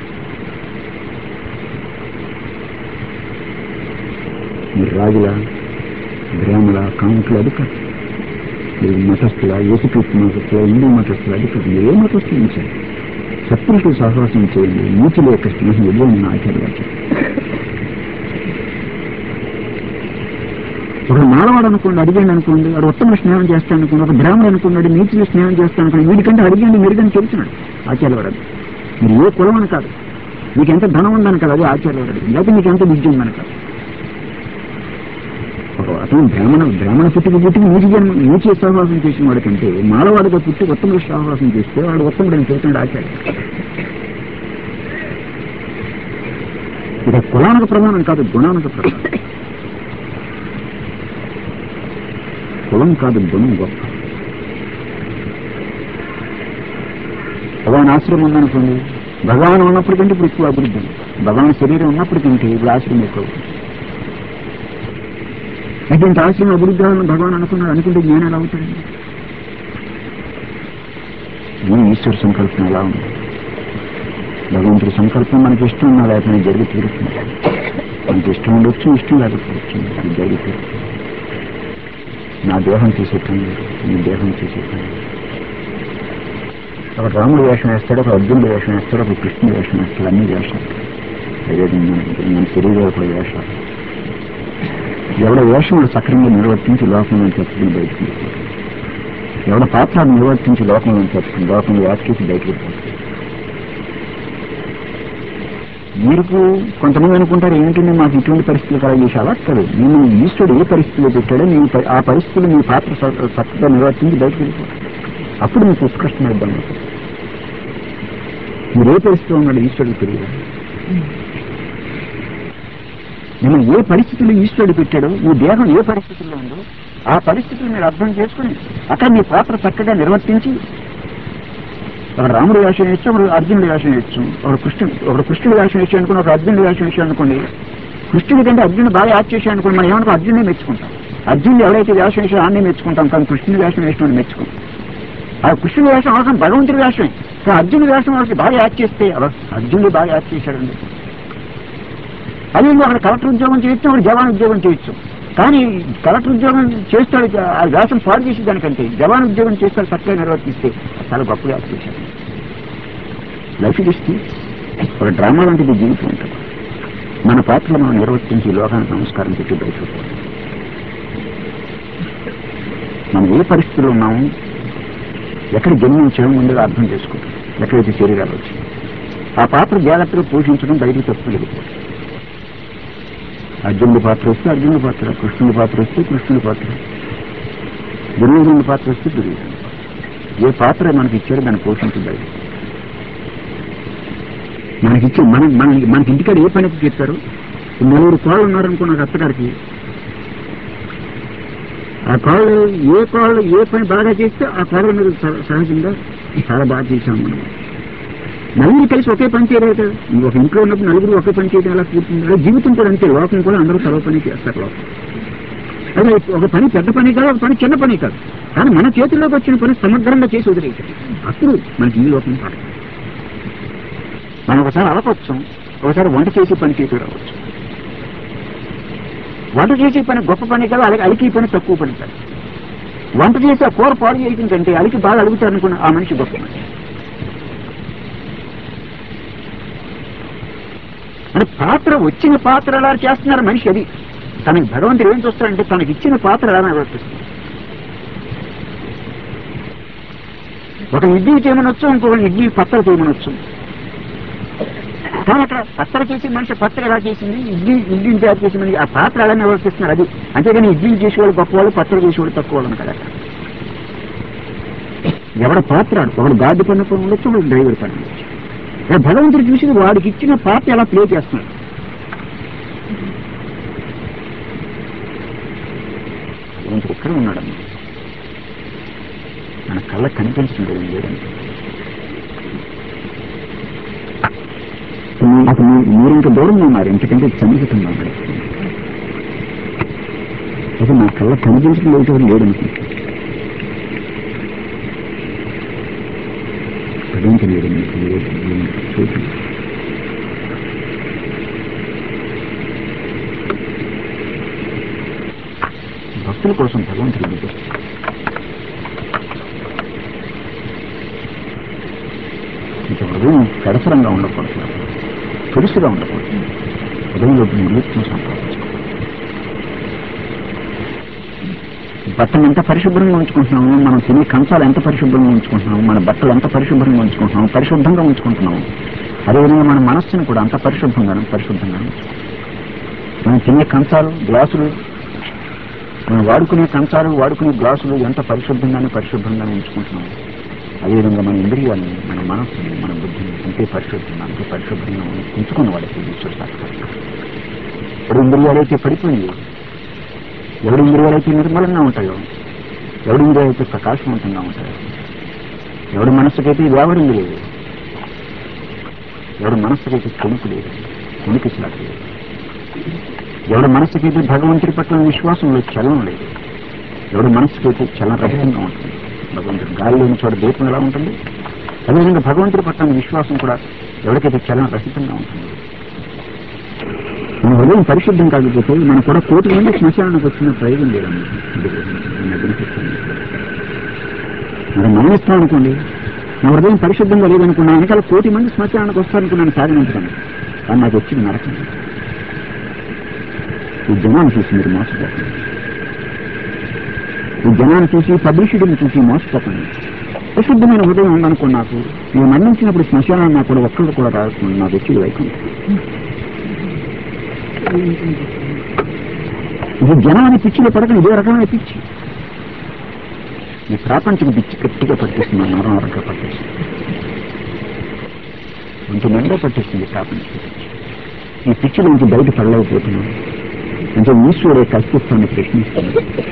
మీరు రాజుల గ్రాముల కాముకుల అది కాదు మీరు మతస్థుల యేసుక్రీస్తు మతస్థుల హిందూ మతస్థుల అది కాదు మీరు ఏ మతస్థులు ఉంచారు సత్పురుషులు సహవాసం చేయండి నీచుల యొక్క స్నేహం ఇవ్వండి నా ఆచార్య ఒక మానవాడు అనుకోండి అడిగాడు అనుకోండి వాడు ఉత్తమ స్నేహం చేస్తాను అనుకోండి ఒక బ్రాహ్మణుడు అనుకున్నాడు నీచులు స్నేహం చేస్తాను అనుకోండి వీడికంటే అడిగాడు మెరుగని తెలిసినాడు ఆచార్యవాడు మీరు ఏ కులం అని కాదు మీకు ఎంత ధనం ఉందని కాదు అది ఆచార్యవాడు లేకపోతే మీకు ఎంత విద్య ఉందని కాదు ఒక అతను బ్రాహ్మణ బ్రాహ్మణ పుట్టికి పుట్టికి నీచి జన్మ నీచి సహవాసం చేసిన వాడి కంటే మానవాడిగా పుట్టి ఉత్తమ సహవాసం చేస్తే వాడు ఉత్తముడని చెబుతున్నాడు ఆచార్య ఇది కులానికి ప్రధానం కాదు గుణానికి ప్రధానం కులం కాదు గుణం గొప్ప భగవాన్ ఆశ్రమం ఉందనుకోండి భగవాన్ ఉన్నప్పటికంటే ఇప్పుడు ఎక్కువ అభివృద్ధి ఉంది. భగవాన్ శరీరం ఉన్నప్పటికంటే ఇప్పుడు ఆశ్రమం ఎక్కువ అవుతుంది. అయితే ఇంత ఆశ్రమం అభివృద్ధి అవ్వాలని భగవాన్ అనుకున్నాడు అనుకుంటే నేను ఎలా అవుతాను నేను ఈశ్వర సంకల్పం ఎలా ఉంది భగవంతుడి సంకల్పం మనకి ఇష్టం ఉన్నా లేకపోతే జరిగి తీరుతుంది మనకి ఇష్టం ఉండొచ్చు ఇష్టం లేకపోవచ్చు అది జరిగి తీరుతుంది నా దేహం తీసేటాను నీ దేహం తీసేటాను ఒక రాముడు వేషం వేస్తాడు ఒక అర్జునుడు వేషం వేస్తాడు ఒక కృష్ణుడు వేషం వేస్తాడు అన్ని వేషాలు అదే మన మన శరీరాలు కూడా వేషాలు ఎవడ వేషం సక్రమంగా నిర్వర్తించి లోకంలో చెప్పుకుని బయటకు వెళ్ళిపోతాడు. ఎవడ పాత్ర నిర్వర్తించి లోకంలో చెప్పుకుని లోకంలో వ్యాఖ్యసి బయటకు వెళ్ళిపోతాడు. మీకు కొంతమంది అనుకుంటారు ఏంటంటే మాకు ఇటువంటి పరిస్థితులు కలగజేసి అలా కాదు నేను ఈశ్వరుడు ఏ పరిస్థితిలో పెట్టాడో నేను ప- ఆ పరిస్థితులు మీ పాత్ర స- చక్కగా నిర్వర్తించి బయటకు వెళ్ళిపోతాడు అప్పుడు మీకు ఉత్కృష్టమైన ఇబ్బంది అవుతుంది మీరు ఏ పరిస్థితిలో ఉన్నాడు ఈశ్వరుడు తెలియదు నేను ఏ పరిస్థితుల్లో ఈశ్వరుడు పెట్టాడో మీ దేహం ఏ పరిస్థితుల్లో ఉందో ఆ పరిస్థితులు మీరు అర్థం చేసుకుని అక్కడ మీ పాత్ర చక్కగా నిర్వర్తించి ఒక రాముడి వేషం వేయచ్చు ఒక అర్జునుడి వేషం వేయచ్చు ఒక కృష్ణుడు ఒక కృష్ణుడి వేషం వేసి అనుకుని ఒక అర్జునుడి వేషం వేసి అనుకోండి కృష్ణుడి కంటే అర్జునుడు బాగా యాడ్ చేసి అనుకోండి మనం ఏమనుకో అర్జునుడే మెచ్చుకుంటాం అర్జునుడు ఎవరైతే వేషం వేసో ఆన్నే మెచ్చుకుంటాం కానీ కృష్ణుడి వేషం వేసిన మెచ్చుకుంటాం ఆ కృష్ణుడి వేషం అవసరం భగవంతుడి వేషమే కానీ అర్జునుడి వేషం వాళ్ళకి బాగా యాడ్ చేస్తే అవ- అర్జునుడు బాగా యాడ్ చేశాడండి అది అక్కడ కలెక్టర్ ఉద్యోగం చేయొచ్చు ఒక జవాన్ ఉద్యోగం చేయొచ్చు కానీ కలెక్టర్ ఉద్యోగం చేస్తాడు ఆ వేషం పాడు చేసి దానికంటే జవాన్ ఉద్యోగం చేస్తాడు చక్కగా నిర్వర్తిస్తే చాలా గొప్పగా యాక్ట్ చేశాడు లైఫ్ ఇస్తే ఒక డ్రామా లాంటిది జీవితం ఉంటుంది మన పాత్రలు మనం నిర్వర్తించి లోకానికి నమస్కారం పెట్టి బయటకు మనం ఏ పరిస్థితిలో ఉన్నాము ఎక్కడ జన్మించాము ముందుగా అర్థం చేసుకుంటాం ఎక్కడైతే శరీరాలు వచ్చాయి ఆ పాత్ర జాగ్రత్తగా పోషించడం బయటకు తప్పు వెళ్ళిపోతుంది అర్జునుడి పాత్ర వస్తే అర్జునుడి పాత్ర కృష్ణుడి పాత్ర వస్తే కృష్ణుడి పాత్ర దుర్యోధనుడి పాత్ర వస్తే దుర్యోధనుడి పాత్ర. ఏ పాత్ర మనకి ఇచ్చాడో దాన్ని పోషించబడి మనకిచ్చే మన మన మనకి ఇంటికాడ ఏ పనికి చెప్పారు నలుగురు కోళ్ళు ఉన్నారనుకో నాకు అత్తగారికి ఆ కోళ్ళు ఏ కోళ్ళు ఏ పని బాగా చేస్తే ఆ కోళ్ళ మీద సహ- సహజంగా చాలా బాగా చేశాం మనం నలుగురు కలిసి ఒకే పని చేయలేదు కదా ఒక ఇంట్లో ఉన్నప్పుడు నలుగురు ఒకే పని చేయడం ఎలా కూర్చుంది అలా జీవితం కూడా అంతే లోకం కూడా అందరూ సర్వ పని చేస్తారు లోకం అదే ఒక పని పెద్ద పని కాదు ఒక పని చిన్న పని కాదు కానీ మన చేతుల్లోకి వచ్చిన పని సమగ్రంగా చేసి వదిలేసాడు అప్పుడు మనకి ఈ లోకం పాట మనం ఒకసారి అలకొచ్చు ఒకసారి వంట చేసి పని చేసి రావచ్చు వంట చేసే పని గొప్ప పని కాదు అలికి అలికి పని తక్కువ పని కాదు వంట చేసి ఆ కూర పాడు చేయడం కంటే అలికి బాగా అడుగుతారనుకున్న ఆ మనిషి గొప్ప మనిషి అంటే పాత్ర వచ్చిన పాత్ర ఎలా చేస్తున్నారు మనిషి అది తనకి భగవంతుడు ఏం చూస్తాడంటే తనకి ఇచ్చిన పాత్ర ఎలా నిర్వర్తిస్తుంది ఒక ఇడ్లీ చేయమనొచ్చు ఇంకొక ఇడ్లీ పత్ర చేయమనొచ్చు కానీ అక్కడ పత్ర చేసి మనిషి పత్ర ఎలా చేసింది ఇడ్లీ ఇడ్లీని తయారు చేసి మనిషి ఆ పాత్ర ఎలా నిర్వర్తిస్తున్నారు అది అంతేగాని ఇడ్లీ చేసేవాళ్ళు గొప్పవాళ్ళు పత్ర చేసేవాళ్ళు తక్కువ వాళ్ళు కదా ఎవడ పాత్ర ఒకడు గాడి పన్ను పని ఉండొచ్చు ఒకడు డ్రైవర్ పని ఉండొచ్చు ఇలా భగవంతుడు చూసి వాడికి ఇచ్చిన పాత్ర ఎలా ప్లే చేస్తున్నాడు భగవంతుడు ఎక్కడ ఉన్నాడమ్మా మన కళ్ళ కనిపించడం లేదు లేదంటే అసలు మీరు ఇంకా దూరంగా ఉన్నారు ఎందుకంటే సన్నిహితంగా ఉన్నారు అసలు నా కళ్ళ కనిపించడం లేదు లేదనుకుంటా భగవంతుడు మీకు లేదు లేదు, చూడండి భక్తుల కోసం భగవంతుడు మీకు ఇంకా హృదయం కడసరంగా ఉండకూడదు పెరుసుగా ఉండకూడదు హృదయంలో నిర్లక్ష్యం సంపాదించుకోవాలి బట్టలు ఎంత పరిశుభ్రంగా ఉంచుకుంటున్నాము మనం తినే కంచాలు ఎంత పరిశుభ్రంగా ఉంచుకుంటున్నాము మన బట్టలు ఎంత పరిశుభ్రంగా ఉంచుకుంటున్నాము పరిశుద్ధంగా ఉంచుకుంటున్నాము అదేవిధంగా మన మనస్సును కూడా అంత పరిశుభ్రంగా పరిశుద్ధంగా ఉంచుకుంటున్నాం. మనం తినే కంచాలు గ్లాసులు మనం వాడుకునే కంచాలు వాడుకునే గ్లాసులు ఎంత పరిశుద్ధంగానే పరిశుభ్రంగా ఉంచుకుంటున్నాము అదేవిధంగా మన ఇంద్రియాలని మన మనస్సుని మన బుద్ధిని అంతే పరిశుభ్రంగా అంతే పరిశుభ్రంగా ఉంచుకున్న వాళ్ళకి ఈశ్వర సాక్షాత్కారం ఎవడు ఇంద్రియాలైతే పడిపోయి ఎవడి ఇంద్రియాలైతే నిర్మలంగా ఉంటాయో ఎవడి ఇంద్రియాలైతే ప్రకాశవంతంగా ఉంటాయో ఎవడి మనస్సుకైతే వ్యావరింది లేదు ఎవడి మనస్సుకైతే కొనుకు లేదు కొనుకు స్లాట్ లేదు ఎవడి మనస్సుకైతే భగవంతుడి పట్ల విశ్వాసంలో చలనం లేదు ఎవడి మనస్సుకైతే చలన రహితంగా ఉంటుంది భగవంతుడు గాలి లేని చోట దీపం ఎలా ఉంటుంది అదేవిధంగా భగవంతుడి పట్ల విశ్వాసం కూడా ఎవరికైతే చలన రహితంగా ఉంటుంది మన హృదయం పరిశుద్ధం కాకపోతే మనం కూడా కోటి మంది శ్మశానానికి వచ్చిన ప్రయోజనం లేదండి మనం మరణిస్తాం అనుకోండి నా హృదయం పరిశుద్ధంగా లేదనుకున్నా వెనకాల కోటి మంది శ్మశానానికి వస్తారనుకున్నాను సాధించాను కానీ నాకు వచ్చింది నరకం ఈ జనాన్ని చూసి మీరు మోసపోకండి ఈ జనాన్ని చూసి పబ్లిసిటీని చూసి మోసపోకండి పరిశుద్ధమైన హృదయం ఉందనుకో నాకు నేను మరణించినప్పుడు శ్మశానాన్ని నాకు కూడా ఒక్కరు కూడా రాకుండా నాకు వచ్చి వైకుంఠం ఇది జనాన్ని పిచ్చిలో పడకని ఇదే రకమైన పిచ్చి ఈ ప్రాపంచం పిచ్చి గట్టిగా పట్టిస్తుంది నరనరగా పట్టిస్తుంది ఇంత నిండా పట్టిస్తుంది ప్రాపంచం పిచ్చి ఈ పిచ్చి నుంచి బయట పడలేకపోతున్నాం అంటే ఈశ్వరుడు యొక్క అస్తిత్వాన్ని ప్రశ్నిస్తుంది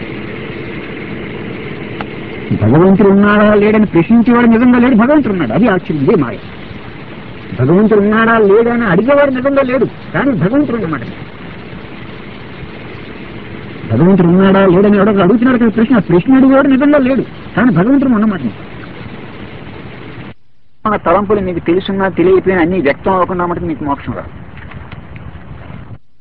భగవంతుడు ఉన్నాడా లేడని ప్రశ్నించేవాడు నిజంగా లేడు భగవంతుడు ఉన్నాడు అది ఆశ్చర్యం ఇదే మాయ భగవంతుడు ఉన్నాడా లేదని అడిగేవాడు నిజంగా లేడు కానీ భగవంతుడు అన్నమాట భగవంతుడు ఉన్నాడా లేడని ఎవడో అడుగుతున్నాడు కదా ప్రశ్న ఆ ప్రశ్న అడిగేవాడు నిజంగా లేడు కానీ భగవంతుడు ఉన్నమాట మన తలంపులు మీకు తెలుసున్నా తెలియకపోయినా అన్ని వ్యక్తం అవ్వకుండా మటుకు మీకు మోక్షం రాదు